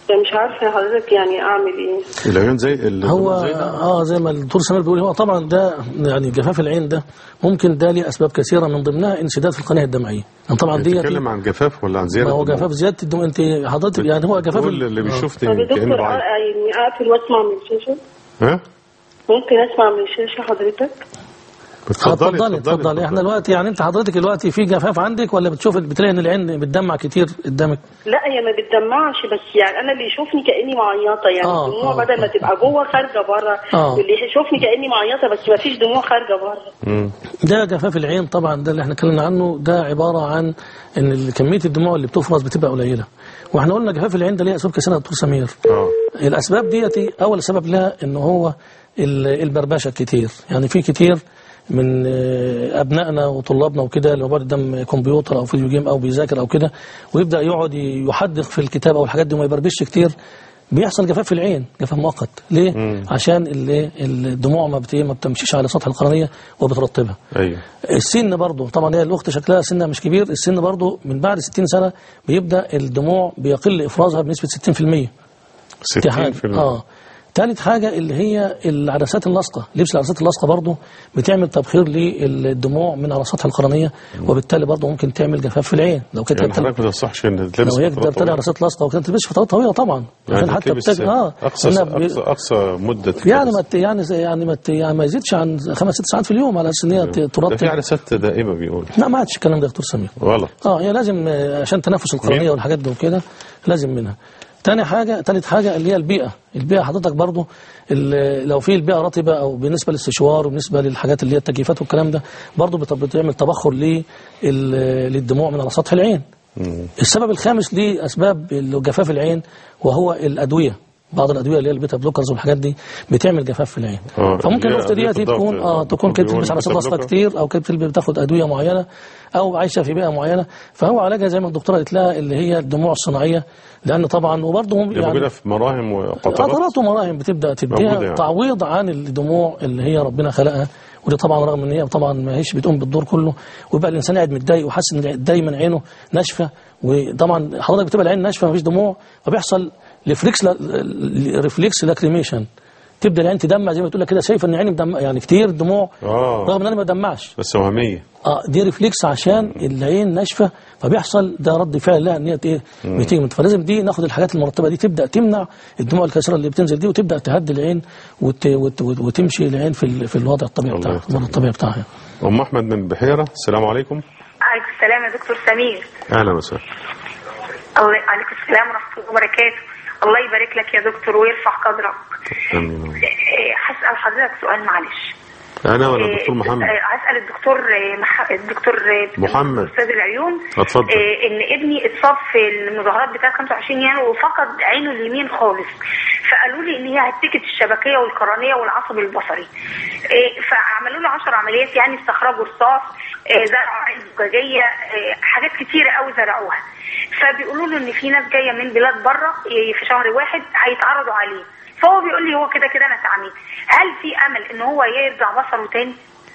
S4: مش عارفه حضرتك يعني اعمل ايه
S2: العيون زي ال-
S3: هو
S2: زي ده.
S3: اه زي ما الدكتور سمير بيقول هو طبعا ده يعني جفاف العين ده ممكن ده ليه اسباب كثيره من ضمنها انسداد في القناه الدمعيه يعني طبعا دي
S2: بتتكلم عن جفاف ولا عن زياده
S3: ما هو
S2: الدموع؟
S3: جفاف زياده الدم انت حضرتك يعني هو جفاف
S2: كل اللي
S3: آه.
S2: بيشوفني
S4: طب يا
S2: كانه
S4: دكتور
S2: ضعيف
S4: آه، يعني اقفل واسمع من الشاشه
S2: ها
S4: ممكن اسمع من الشاشه حضرتك
S3: آه،
S2: اتفضلي
S3: اتفضلي اتفضلي احنا دلوقتي يعني انت حضرتك دلوقتي في جفاف عندك ولا بتشوف بتلاقي ان العين بتدمع كتير قدامك
S4: لا هي ما بتدمعش بس يعني انا اللي يشوفني كاني معيطه يعني
S3: آه،
S4: الدموع
S3: آه،
S4: بدل ما
S3: آه.
S4: تبقى جوه خارجه بره
S3: آه.
S4: واللي يشوفني كاني معيطه بس ما فيش دموع خارجه بره
S2: مم.
S3: ده جفاف العين طبعا ده اللي احنا اتكلمنا عنه ده عباره عن ان ال- كميه الدموع اللي بتفرز بتبقى قليله واحنا قلنا جفاف العين ده ليه اسباب كثيره يا دكتور سمير
S2: اه
S3: الاسباب ديتي اول سبب لها ان هو ال- البربشه كتير يعني في كتير من آه، ابنائنا وطلابنا وكده اللي هو قدام كمبيوتر او فيديو جيم او بيذاكر او كده ويبدا يقعد يحدق في الكتاب او الحاجات دي وما يبربش كتير بيحصل جفاف في العين جفاف مؤقت ليه
S2: مم.
S3: عشان ال- الدموع ما بت- ما بتمشيش على سطح القرنيه وبترطبها
S2: ايوه
S3: السن برضه طبعا هي الاخت شكلها سنها مش كبير السن برضه من بعد 60 سنه بيبدا الدموع بيقل افرازها بنسبه 60%
S2: 60%
S3: اه ثالث حاجة اللي هي العدسات اللاصقة لبس العدسات اللاصقة برضو بتعمل تبخير للدموع من على سطح القرنية وبالتالي برضو ممكن تعمل جفاف في العين لو كانت
S2: يعني
S3: تلبس-
S2: حضرتك ما تنصحش ان تلبس
S3: لو هي
S2: فترات
S3: ترتدي
S2: طويلة.
S3: عدسات لاصقة وكانت تلبس فترات طويلة طبعا
S2: يعني
S3: عشان حتى
S2: تلبس
S3: بتج... اه
S2: اقصى
S3: لأنها بي-
S2: اقصى اقصى مده
S3: يعني ما ت- يعني زي- يعني ما ت- يعني ما يزيدش عن خمس ست ساعات في اليوم على اساس ان هي ت-
S2: ده في
S3: ترطب
S2: عدسات دائمه بيقول
S3: لا ما عادش الكلام ده يا دكتور سمير
S2: غلط
S3: اه هي لازم آه، عشان تنفس القرنيه
S2: مين؟
S3: والحاجات دي وكده لازم منها تاني حاجة تالت حاجة اللي هي البيئة البيئة حضرتك برضو ال- لو في البيئة رطبة أو بالنسبة للاستشوار وبالنسبة للحاجات اللي هي التكييفات والكلام ده برضو بت- بتعمل تبخر لل- للدموع من على سطح العين
S2: مم.
S3: السبب الخامس لأسباب جفاف العين وهو الأدوية بعض الادويه اللي هي البيتا بلوكرز والحاجات دي بتعمل جفاف في العين
S2: آه،
S3: فممكن
S2: اللي هي
S3: الاخت ديت
S2: أدوية
S3: تكون
S2: الضغط.
S3: اه تكون كانت
S2: بيقولوا
S3: بتلبس على
S2: البيتا
S3: لاصقه
S2: بلوكر.
S3: كتير او كانت بتاخد ادويه معينه او عايشه في بيئه معينه فهو علاجها زي ما الدكتوره قالت لها اللي هي الدموع الصناعيه لان طبعا وبرضه هم
S2: اللي موجوده في مراهم وقطرات
S3: قطرات ومراهم بتبدا
S2: موجودة
S3: تديها
S2: يعني.
S3: تعويض عن الدموع اللي هي ربنا خلقها ودي طبعا رغم ان هي طبعا ما هيش بتقوم بالدور كله ويبقى الانسان قاعد متضايق وحاسس ان دايما عينه ناشفه وطبعا حضرتك بتبقى العين ناشفه مفيش دموع فبيحصل ريفلكس ريفلكس لاكريميشن تبدا العين تدمع زي ما تقول لك كده شايفه ان عيني مدمع يعني كتير دموع
S2: اه
S3: رغم ان انا ما بدمعش
S2: بس وهميه
S3: اه دي ريفلكس عشان العين ناشفه فبيحصل ده رد فعل لها ان هي ايه بتيجي فلازم دي ناخد الحاجات المرتبه دي تبدا تمنع الدموع الكثيره اللي بتنزل دي وتبدا تهدي العين وت وت وت وتمشي العين في ال- في الوضع الطبيعي
S2: الله
S3: بتاعها
S2: يفتح.
S3: الوضع الطبيعي بتاعها
S2: ام احمد من بحيره السلام عليكم
S5: عليكم السلام يا دكتور سمير
S2: اهلا وسهلا
S5: الله عليكم السلام ورحمة الله وبركاته الله يبارك لك يا دكتور ويرفع قدرك
S2: آمين.
S5: إيه، هسأل حضرتك سؤال معلش
S2: انا ولا
S5: إيه،
S2: الدكتور محمد
S5: إيه، هسأل الدكتور إيه، مح... الدكتور إيه،
S2: محمد.
S5: أستاذ العيون
S2: اتفضل.
S5: إيه، إن ابني اتصاب في المظاهرات بتاعة 25 يناير وفقد عينه اليمين خالص فقالوا لي إن هي هتكت الشبكية والقرنية والعصب البصري إيه، فعملوا له 10 عمليات يعني استخرجوا رصاص إيه، زرعوا عين زجاجية إيه، حاجات كتيرة قوي زرعوها فبيقولوا له ان في ناس جايه من بلاد بره إيه، في شهر واحد هيتعرضوا عليه فهو بيقول لي هو كده كده انا تعميد هل في امل ان هو يرجع بصره تاني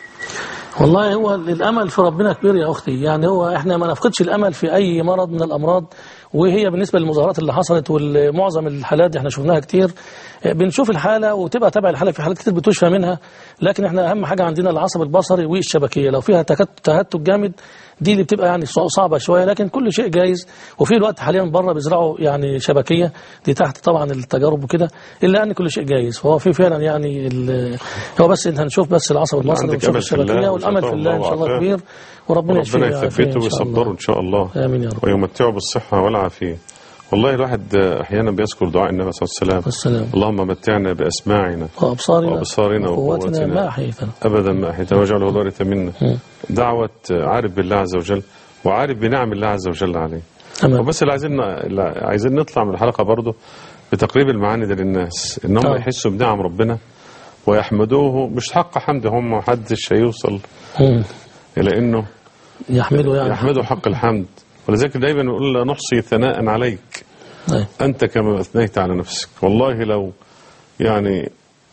S3: والله هو الامل في ربنا كبير يا اختي يعني هو احنا ما نفقدش الامل في اي مرض من الامراض وهي بالنسبه للمظاهرات اللي حصلت ومعظم الحالات دي احنا شفناها كتير اه، بنشوف الحاله وتبقى تبع الحاله في حالات كتير بتشفى منها لكن احنا اهم حاجه عندنا العصب البصري والشبكيه لو فيها تكت- تهتك جامد دي اللي بتبقى يعني صع- صعبه شويه لكن كل شيء جايز وفي الوقت حاليا بره بيزرعوا يعني شبكيه دي تحت طبعا التجارب وكده الا ان كل شيء جايز فهو في فعلا يعني ال- هو بس انت هنشوف بس العصب البصري
S2: عندك
S3: ونشوف
S2: أمل في الله
S3: الشبكيه والامل في الله ان شاء الله
S2: وعافاه.
S3: كبير وربنا يشفيه
S2: ربنا
S3: ويعافيه
S2: يثبته
S3: إن شاء الله.
S2: ويصبره ان شاء الله
S3: آمين يا رب.
S2: ويمتعه بالصحه والعافيه والله الواحد احيانا بيذكر دعاء النبي صلى الله عليه وسلم
S3: والسلام
S2: اللهم متعنا باسماعنا
S3: وأبصارنا
S2: وأبصارنا
S3: وقوتنا
S2: وقوتنا.
S3: ما أحييتنا
S2: ابدا ما احيتنا واجعله الوارث منا دعوه عارف بالله عز وجل وعارف بنعم الله عز وجل عليه
S3: تمام
S2: وبس اللي عايزين اللي عايزين نطلع من الحلقه برضه بتقريب المعاني ده للناس ان هم
S3: آه.
S2: يحسوا بنعم ربنا ويحمدوه مش حق حمد هم محدش هيوصل
S3: مم.
S2: الى انه
S3: يحمله يعني
S2: يحمدوا حق الحمد ولذلك دايما نقول لا نحصي ثناء عليك
S3: أيوة.
S2: أنت كما أثنيت على نفسك والله لو يعني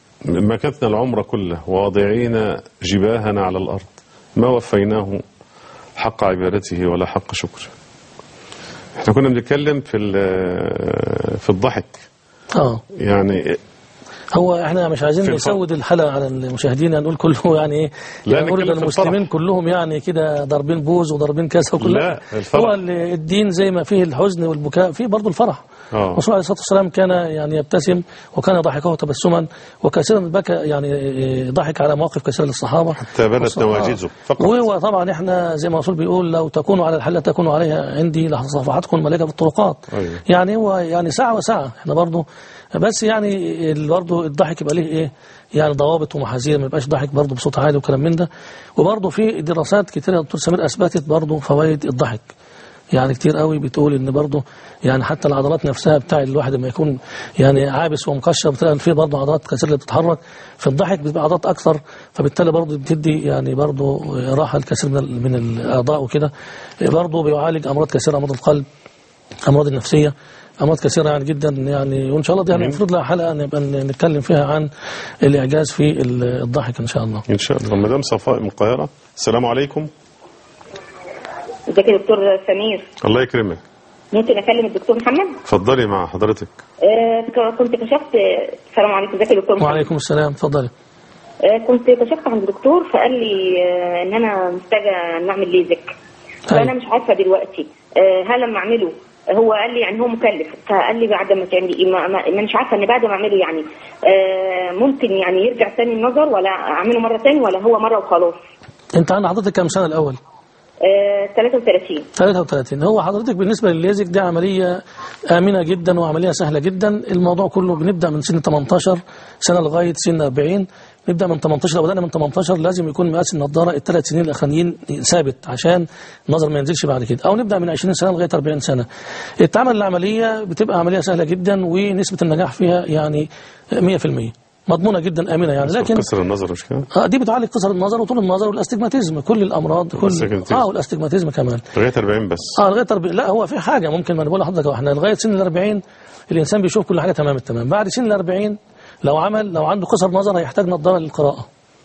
S2: مكثنا العمر كله واضعين جباهنا على الأرض ما وفيناه حق عبادته ولا حق شكره احنا كنا بنتكلم في ال- في الضحك
S3: اه
S2: يعني
S3: هو احنا مش
S2: في
S3: عايزين
S2: الفرق.
S3: نسود الحلقه على المشاهدين يعني نقول كله يعني ايه
S2: لا،
S3: يعني نقول
S2: نتكلم في
S3: المسلمين
S2: الفرح.
S3: كلهم يعني كده ضاربين بوز وضاربين كذا وكل
S2: لا، الفرح.
S3: هو ال- الدين زي ما فيه الحزن والبكاء فيه برضه الفرح
S2: آه.
S3: الرسول عليه الصلاه والسلام كان يعني يبتسم وكان يضحكه تبسما وكثيرا بكى يعني إيه، ضحك على مواقف كثيره للصحابه
S2: حتى بدت
S3: والص-
S2: نواجذه فقط.
S3: وطبعا احنا زي ما الرسول بيقول لو تكونوا على الحل تكونوا عليها عندي لصفحتكم الملائكه في الطرقات
S2: أيوة.
S3: يعني هو يعني ساعه وساعه احنا برضه بس يعني ال- برضه الضحك يبقى ليه ايه يعني ضوابط ومحاذير ما يبقاش ضحك برضه بصوت عالي وكلام من ده وبرضه في دراسات كتير يا دكتور سمير اثبتت برضه فوائد الضحك يعني كتير قوي بتقول ان برضه يعني حتى العضلات نفسها بتاع الواحد لما يكون يعني عابس ومكشر بتلاقي فيه برضه عضلات كثيره اللي بتتحرك في الضحك بتبقى عضلات اكثر فبالتالي برضه بتدي يعني برضه راحه الكثير من ال- من الاعضاء وكده برضه بيعالج امراض كثيره امراض القلب امراض النفسيه امراض كثيره يعني جدا يعني وان شاء الله دي يعني المفروض لها حلقه نبقى نتكلم فيها عن الاعجاز في ال- الضحك ان شاء الله
S2: ان شاء الله مدام صفاء من القاهره السلام عليكم
S6: ازيك يا دكتور سمير
S2: الله يكرمك
S6: ممكن اكلم الدكتور محمد
S2: اتفضلي مع حضرتك
S6: آه كنت كشفت السلام عليكم ازيك يا دكتور محمد
S3: وعليكم السلام اتفضلي
S6: آه كنت كشفت عند الدكتور فقال لي آه ان انا محتاجه ان اعمل ليزك فانا
S3: أيوة.
S6: مش عارفه دلوقتي آه هل لما اعمله هو قال لي يعني هو مكلف فقال لي بعد ما تعملي إيه؟ ما, ما ما مش عارفه ان بعد ما اعمله يعني آه ممكن يعني يرجع تاني النظر ولا اعمله مره تاني ولا هو مره وخلاص
S3: انت عند حضرتك كام سنه الاول
S6: آه 33
S3: 33 هو حضرتك بالنسبة للليزك دي عملية آمنة جدا وعملية سهلة جدا الموضوع كله بنبدأ من سن 18 سنة لغاية سن 40 نبدأ من 18 لو بدأنا من 18 لازم يكون مقاس النضارة الثلاث سنين الأخرانيين ثابت عشان النظر ما ينزلش بعد كده أو نبدأ من 20 سنة لغاية 40 سنة التعامل العملية بتبقى عملية سهلة جدا ونسبة النجاح فيها يعني 100% مضمونة جدا آمنة يعني لكن
S2: كسر النظر مش كده
S3: آه، دي بتعالج قصر النظر وطول النظر والاستجماتيزم كل الأمراض كل
S2: والاستجماتيزم.
S3: اه والاستجماتيزم كمان
S2: لغايه 40 بس
S3: اه لغايه 40 لا هو في حاجه ممكن ما انا بقول لحضرتك احنا لغايه سن ال 40 الانسان بيشوف كل حاجه تمام التمام بعد سن ال 40 لو عمل لو عنده قصر نظر هيحتاج نظاره للقراءه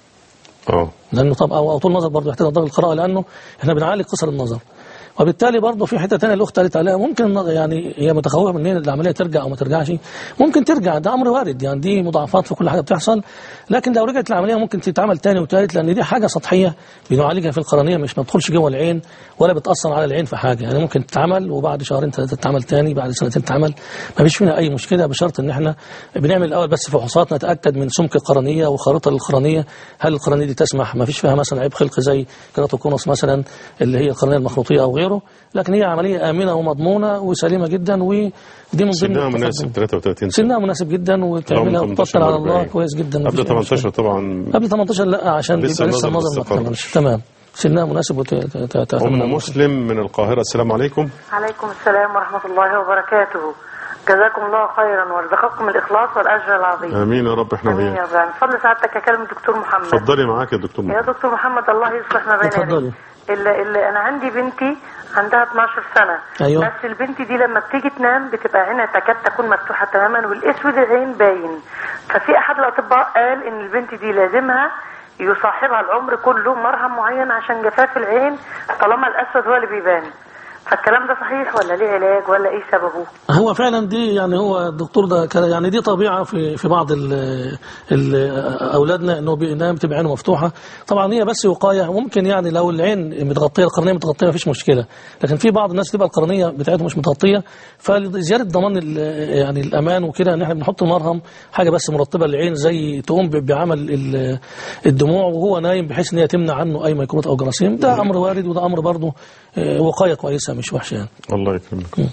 S2: اه
S3: لانه طب او أو طول نظر برضه يحتاج نظاره للقراءه لانه احنا بنعالج قصر النظر وبالتالي برضه في حته ثانيه الاخت قالت عليها ممكن النظر- يعني هي متخوفه من ان العمليه ترجع او ما ترجعش ممكن ترجع ده امر وارد يعني دي مضاعفات في كل حاجه بتحصل لكن لو رجعت العمليه ممكن تتعمل ثاني وثالث لان دي حاجه سطحيه بنعالجها في القرنيه مش ما تدخلش جوه العين ولا بتاثر على العين في حاجه يعني ممكن تتعمل وبعد شهرين ثلاثه تتعمل ثاني بعد سنتين تتعمل ما فيش فينا اي مشكله بشرط ان احنا بنعمل الاول بس فحوصات نتاكد من سمك القرنيه وخريطه القرنيه هل القرنيه دي تسمح ما فيش فيها مثلا عيب خلقي زي كيراتوكونوس مثلا اللي هي القرنيه المخروطيه او غيره لكن هي عمليه امنه ومضمونه وسليمه جدا ودي من ضمن
S2: سنها
S3: التقدم.
S2: مناسب 33 سنه
S3: سنها مناسب جدا وتعملها
S2: أو من
S3: وتوكل على الله
S2: 40.
S3: كويس جدا
S2: قبل
S3: مفيش أي مشكلة.
S2: 18 طبعا
S3: قبل 18 لا عشان
S2: لسه
S3: يبقى لسه
S2: النظر
S3: النظر ما
S2: مستقر.
S3: اكتملش تمام سنها مناسب
S2: ام
S3: وتعمل
S2: مسلم من القاهره السلام عليكم
S7: عليكم السلام ورحمة الله وبركاته جزاكم الله خيرا وارزقكم الإخلاص والأجر العظيم
S2: امين يا رب احنا
S7: آمين يا
S2: وياك
S7: رب العالمين. فضل سعادتك أكلم الدكتور محمد
S2: اتفضلي معاك يا دكتور
S7: يا
S2: محمد
S7: دكتور محمد الله يصلح ما بين
S3: اتفضلي.
S7: يديك اللي, اللي أنا عندي بنتي عندها 12 سنة
S3: أيوة.
S7: بس البنت دي لما بتيجي تنام بتبقى عينها تكاد تكون مفتوحة تماما والأسود العين باين ففي أحد الأطباء قال إن البنت دي لازمها يصاحبها العمر كله مرهم معين عشان جفاف العين طالما الأسود هو اللي بيبان فالكلام ده صحيح ولا ليه علاج ولا ايه سببه؟
S3: هو فعلا دي يعني هو الدكتور ده كان- يعني دي طبيعه في في بعض ال ال اولادنا انه بينام بتبقى عينه مفتوحه طبعا هي بس وقايه ممكن يعني لو العين متغطيه القرنيه متغطيه مفيش مشكله لكن في بعض الناس تبقى القرنيه بتاعتهم مش متغطيه فزياده ضمان ال- يعني الامان وكده ان احنا بنحط المرهم حاجه بس مرطبه للعين زي تقوم ب- بعمل ال- الدموع وهو نايم بحيث ان هي تمنع عنه اي ميكروبات او جراثيم ده امر وارد وده امر برضه آه، وقايه كويسه مش وحشه يعني
S2: الله يكرمك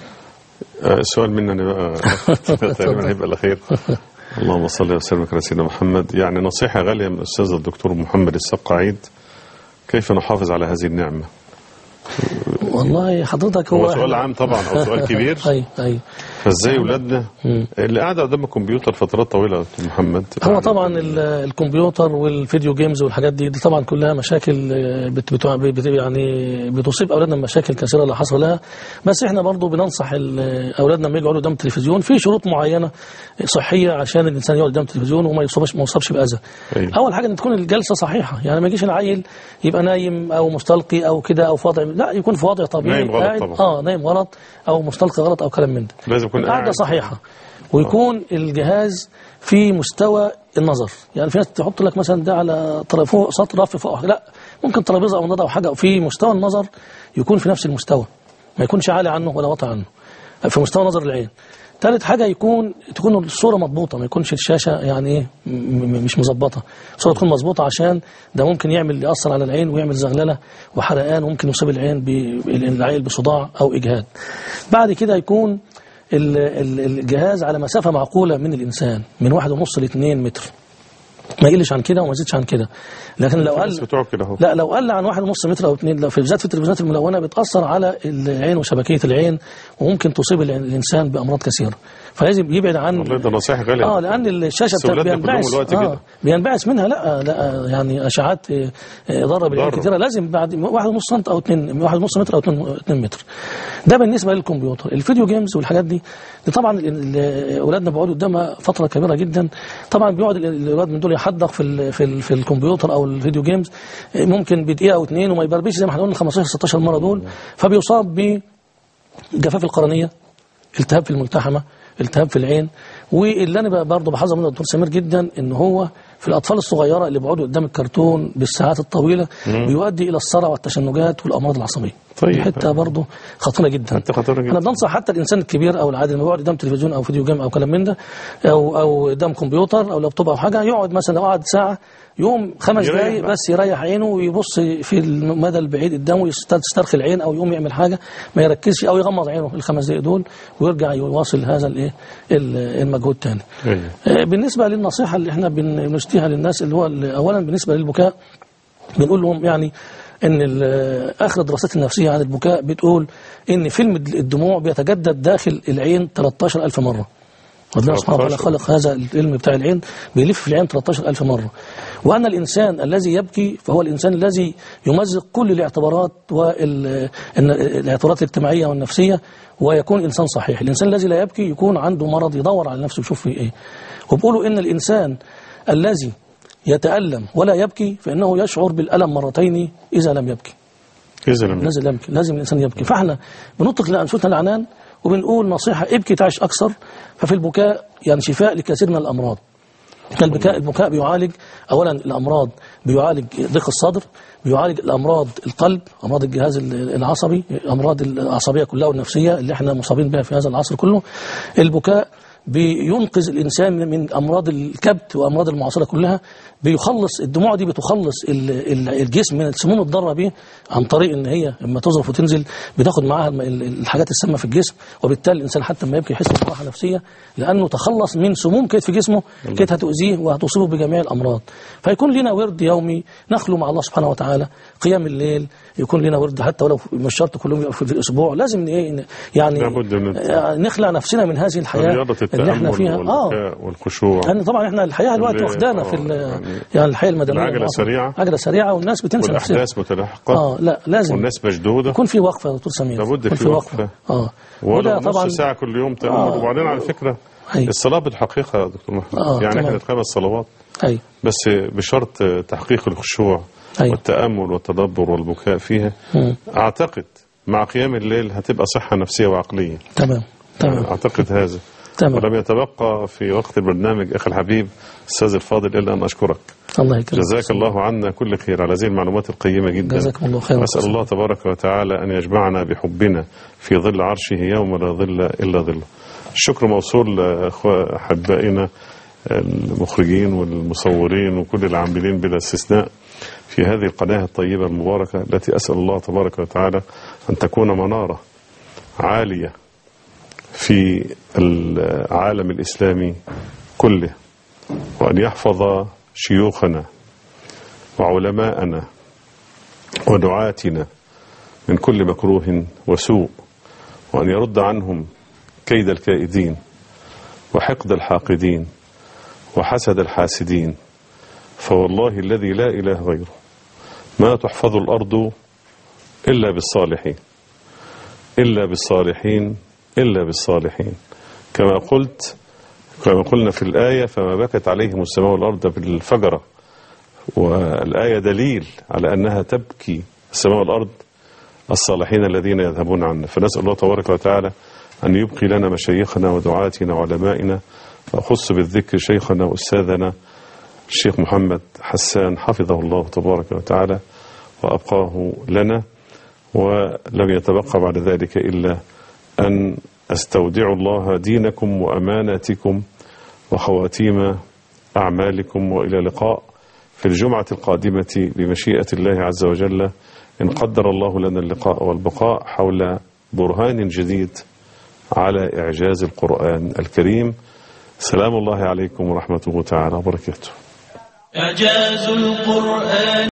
S2: آه، السؤال مننا بقى تقريبا هيبقى الاخير اللهم صل وسلم على سيدنا محمد يعني نصيحه غاليه من الاستاذ الدكتور محمد السقعيد كيف نحافظ على هذه النعمه
S3: والله حضرتك هو
S2: هو سؤال عام طبعا او سؤال كبير
S3: اي اي
S2: فازاي اولادنا اللي قاعده قدام الكمبيوتر فترات طويله يا دكتور محمد
S3: هو طبعا ال- الكمبيوتر والفيديو جيمز والحاجات دي دي طبعا كلها مشاكل آه، بت بت بت يعني بتصيب اولادنا بمشاكل كثيره اللي حصل لها بس احنا برضو بننصح ال- اولادنا لما يجوا يقعدوا قدام التلفزيون في شروط معينه صحيه عشان الانسان يقعد قدام التلفزيون وما يصابش ما يصابش باذى
S2: أيوة.
S3: اول حاجه ان تكون الجلسه صحيحه يعني ما يجيش العيل يبقى نايم او مستلقي او كده او في وضع لا يكون في وضع وضع طبيعي
S2: نايم غلط
S3: قاعد
S2: طبعا.
S3: اه نايم غلط او مستلقي غلط او كلام من ده
S2: لازم يكون
S3: القاعده
S2: قاعد.
S3: صحيحه ويكون الجهاز في مستوى النظر يعني في ناس تحط لك مثلا ده على طرف فوق سطر رف فوق لا ممكن ترابيزه او نضع او حاجه في مستوى النظر يكون في نفس المستوى ما يكونش عالي عنه ولا واطي عنه في مستوى نظر العين ثالث حاجة يكون تكون الصورة مضبوطة ما يكونش الشاشة يعني ايه م- م- مش مظبطة الصورة تكون مظبوطة عشان ده ممكن يعمل يأثر على العين ويعمل زغللة وحرقان وممكن يصيب العين ب- العين بصداع أو إجهاد بعد كده يكون ال- ال- الجهاز على مسافة معقولة من الإنسان من واحد ونص لاثنين متر ما يقلش عن كده وما يزيدش عن كده لكن لو
S2: الناس
S3: قل
S2: بتوع كده اهو
S3: لا لو قل عن واحد ونص متر او اتنين لو في بالذات في التلفزيونات الملونه بتاثر على العين وشبكيه العين وممكن تصيب الع- الانسان بامراض كثيره فلازم يبعد عن
S2: والله ده نصائح غالية
S3: اه لان الشاشه
S2: بس
S3: بتاعت
S2: ولادنا كلهم
S3: بينبعث
S2: دلوقتي
S3: آه
S2: كده.
S3: بينبعث منها لا لا يعني اشعات آه، آه، ضاره بالعين
S2: ضارة.
S3: كثيره لازم بعد واحد ونص سنت او اتنين واحد ونص متر او اتنين, اتنين متر ده بالنسبه للكمبيوتر الفيديو جيمز والحاجات دي دي طبعا ال- ال- اولادنا بيقعدوا قدامها فتره كبيره جدا طبعا بيقعد ال- الاولاد من دول يحدق في ال في, ال في الكمبيوتر او الفيديو جيمز آه، ممكن بدقيقه او اتنين وما يبربش زي ما احنا قلنا 15 16 مره دول فبيصاب ب جفاف القرنيه التهاب في الملتحمه التهاب في العين واللي انا بقى برضه بحذر منه الدكتور سمير جدا ان هو في الاطفال الصغيره اللي بيقعدوا قدام الكرتون بالساعات الطويله بيؤدي الى الصرع والتشنجات والامراض العصبيه
S2: طيب.
S3: دي حته برضه خطيره جدا
S2: حتة خطيرة جدا.
S3: انا بنصح حتى الانسان الكبير او العادي لما بيقعد قدام تلفزيون او فيديو جيم او كلام من ده او او قدام كمبيوتر او لابتوب او حاجه يقعد مثلا لو قعد ساعه يوم خمس
S2: يريح
S3: دقايق
S2: بقى.
S3: بس يريح عينه ويبص في المدى البعيد قدامه يسترخي العين او يقوم يعمل حاجه ما يركزش او يغمض عينه الخمس دقايق دول ويرجع يواصل هذا الايه ال- المجهود تاني
S2: أيوة.
S3: آه، بالنسبه للنصيحه اللي احنا بن- بنشتيها للناس اللي هو ال- اولا بالنسبه للبكاء بنقول لهم يعني ان ال- اخر الدراسات النفسيه عن البكاء بتقول ان فيلم الدموع بيتجدد داخل العين 13000 مره ربنا سبحانه وتعالى
S2: 13.
S3: خلق هذا العلم بتاع العين بيلف في العين 13000 مرة وأن الإنسان الذي يبكي فهو الإنسان الذي يمزق كل الاعتبارات والاعتبارات الاجتماعية والنفسية ويكون إنسان صحيح الإنسان الذي لا يبكي يكون عنده مرض يدور على نفسه يشوف فيه إيه وبيقولوا إن الإنسان الذي يتألم ولا يبكي فإنه يشعر بالألم مرتين إذا لم يبكي
S2: إذا لم
S3: لازم يبكي لازم الانسان يبكي فاحنا بنطلق لانفسنا العنان وبنقول نصيحه ابكي تعش اكثر ففي البكاء يعني شفاء لكثير من الامراض البكاء البكاء بيعالج اولا الامراض بيعالج ضيق الصدر بيعالج الامراض القلب امراض الجهاز ال- العصبي امراض العصبيه كلها والنفسيه اللي احنا مصابين بها في هذا العصر كله البكاء بينقذ الانسان من- من امراض الكبت وامراض المعاصره كلها بيخلص الدموع دي بتخلص ال- ال- الجسم من السموم الضاره به عن طريق ان هي لما تظرف وتنزل بتاخد معاها الم- ال- الحاجات السامه في الجسم وبالتالي الانسان حتى لما يبكي يحس براحه نفسيه لانه تخلص من سموم كانت في جسمه كانت هتؤذيه وهتصيبه بجميع الامراض فيكون لنا ورد يومي نخلو مع الله سبحانه وتعالى قيام الليل يكون لنا ورد حتى ولو مش شرط كل يوم في في الاسبوع لازم ايه يعني
S2: لابد من-
S3: آه، نخلع نفسنا من هذه الحياه
S2: رياضة
S3: اللي احنا
S2: التأمل
S3: فيها اه
S2: والبكاء والخشوع
S3: يعني طبعا احنا الحياه الوقت
S2: اللي-
S3: واخدانا
S2: آه،
S3: في ال-
S2: يعني
S3: يعني الحياه المدنيه
S2: العجلة
S3: المعاصرة.
S2: سريعة.
S3: عجله سريعه والناس بتنسى نفسها
S2: والأحداث متلاحقة
S3: اه لا لازم
S2: والناس مشدودة
S3: يكون في وقفه يا دكتور سمير
S2: لابد
S3: يكون
S2: في وقفة.
S3: اه
S2: ولو
S3: وده
S2: نص ساعة كل يوم تأمل
S3: آه.
S2: وبعدين على فكرة
S3: أيوة.
S2: الصلاة بالحقيقة يا دكتور محمد
S3: آه،
S2: يعني
S3: تمام.
S2: احنا الخمس صلوات
S3: ايوه
S2: بس بشرط تحقيق الخشوع
S3: أيوة.
S2: والتأمل والتدبر والبكاء فيها
S3: مم.
S2: أعتقد مع قيام الليل هتبقى صحة نفسية وعقلية
S3: تمام تمام
S2: أعتقد هذا
S3: تمام
S2: ولم يتبقى في وقت البرنامج أخي الحبيب أستاذ الفاضل إلا أن أشكرك
S3: الله يكرمك
S2: جزاك الله عنا كل خير على هذه المعلومات القيمة جدا
S3: جزاكم الله خيرا.
S2: وأسأل الله تبارك وتعالى أن يجمعنا بحبنا في ظل عرشه يوم لا ظل إلا ظله الشكر موصول لأخوة أحبائنا المخرجين والمصورين وكل العاملين بلا استثناء في هذه القناة الطيبة المباركة التي أسأل الله تبارك وتعالى أن تكون منارة عالية في العالم الإسلامي كله وأن يحفظ شيوخنا وعلماءنا ودعاتنا من كل مكروه وسوء وأن يرد عنهم كيد الكائدين وحقد الحاقدين وحسد الحاسدين فوالله الذي لا إله غيره ما تحفظ الأرض إلا بالصالحين إلا بالصالحين إلا بالصالحين كما قلت كما قلنا في الآية فما بكت عليهم السماء والأرض بالفجرة والآية دليل على أنها تبكي السماء والأرض الصالحين الذين يذهبون عنا فنسأل الله تبارك وتعالى أن يبقي لنا مشايخنا ودعاتنا وعلمائنا فأخص بالذكر شيخنا وأستاذنا الشيخ محمد حسان حفظه الله تبارك وتعالى وأبقاه لنا ولم يتبقى بعد ذلك إلا أن أستودع الله دينكم وأماناتكم وخواتيم أعمالكم وإلى لقاء في الجمعة القادمة بمشيئة الله عز وجل إن قدر الله لنا اللقاء والبقاء حول برهان جديد على إعجاز القرآن الكريم سلام الله عليكم ورحمته تعالى وبركاته
S8: إعجاز القرآن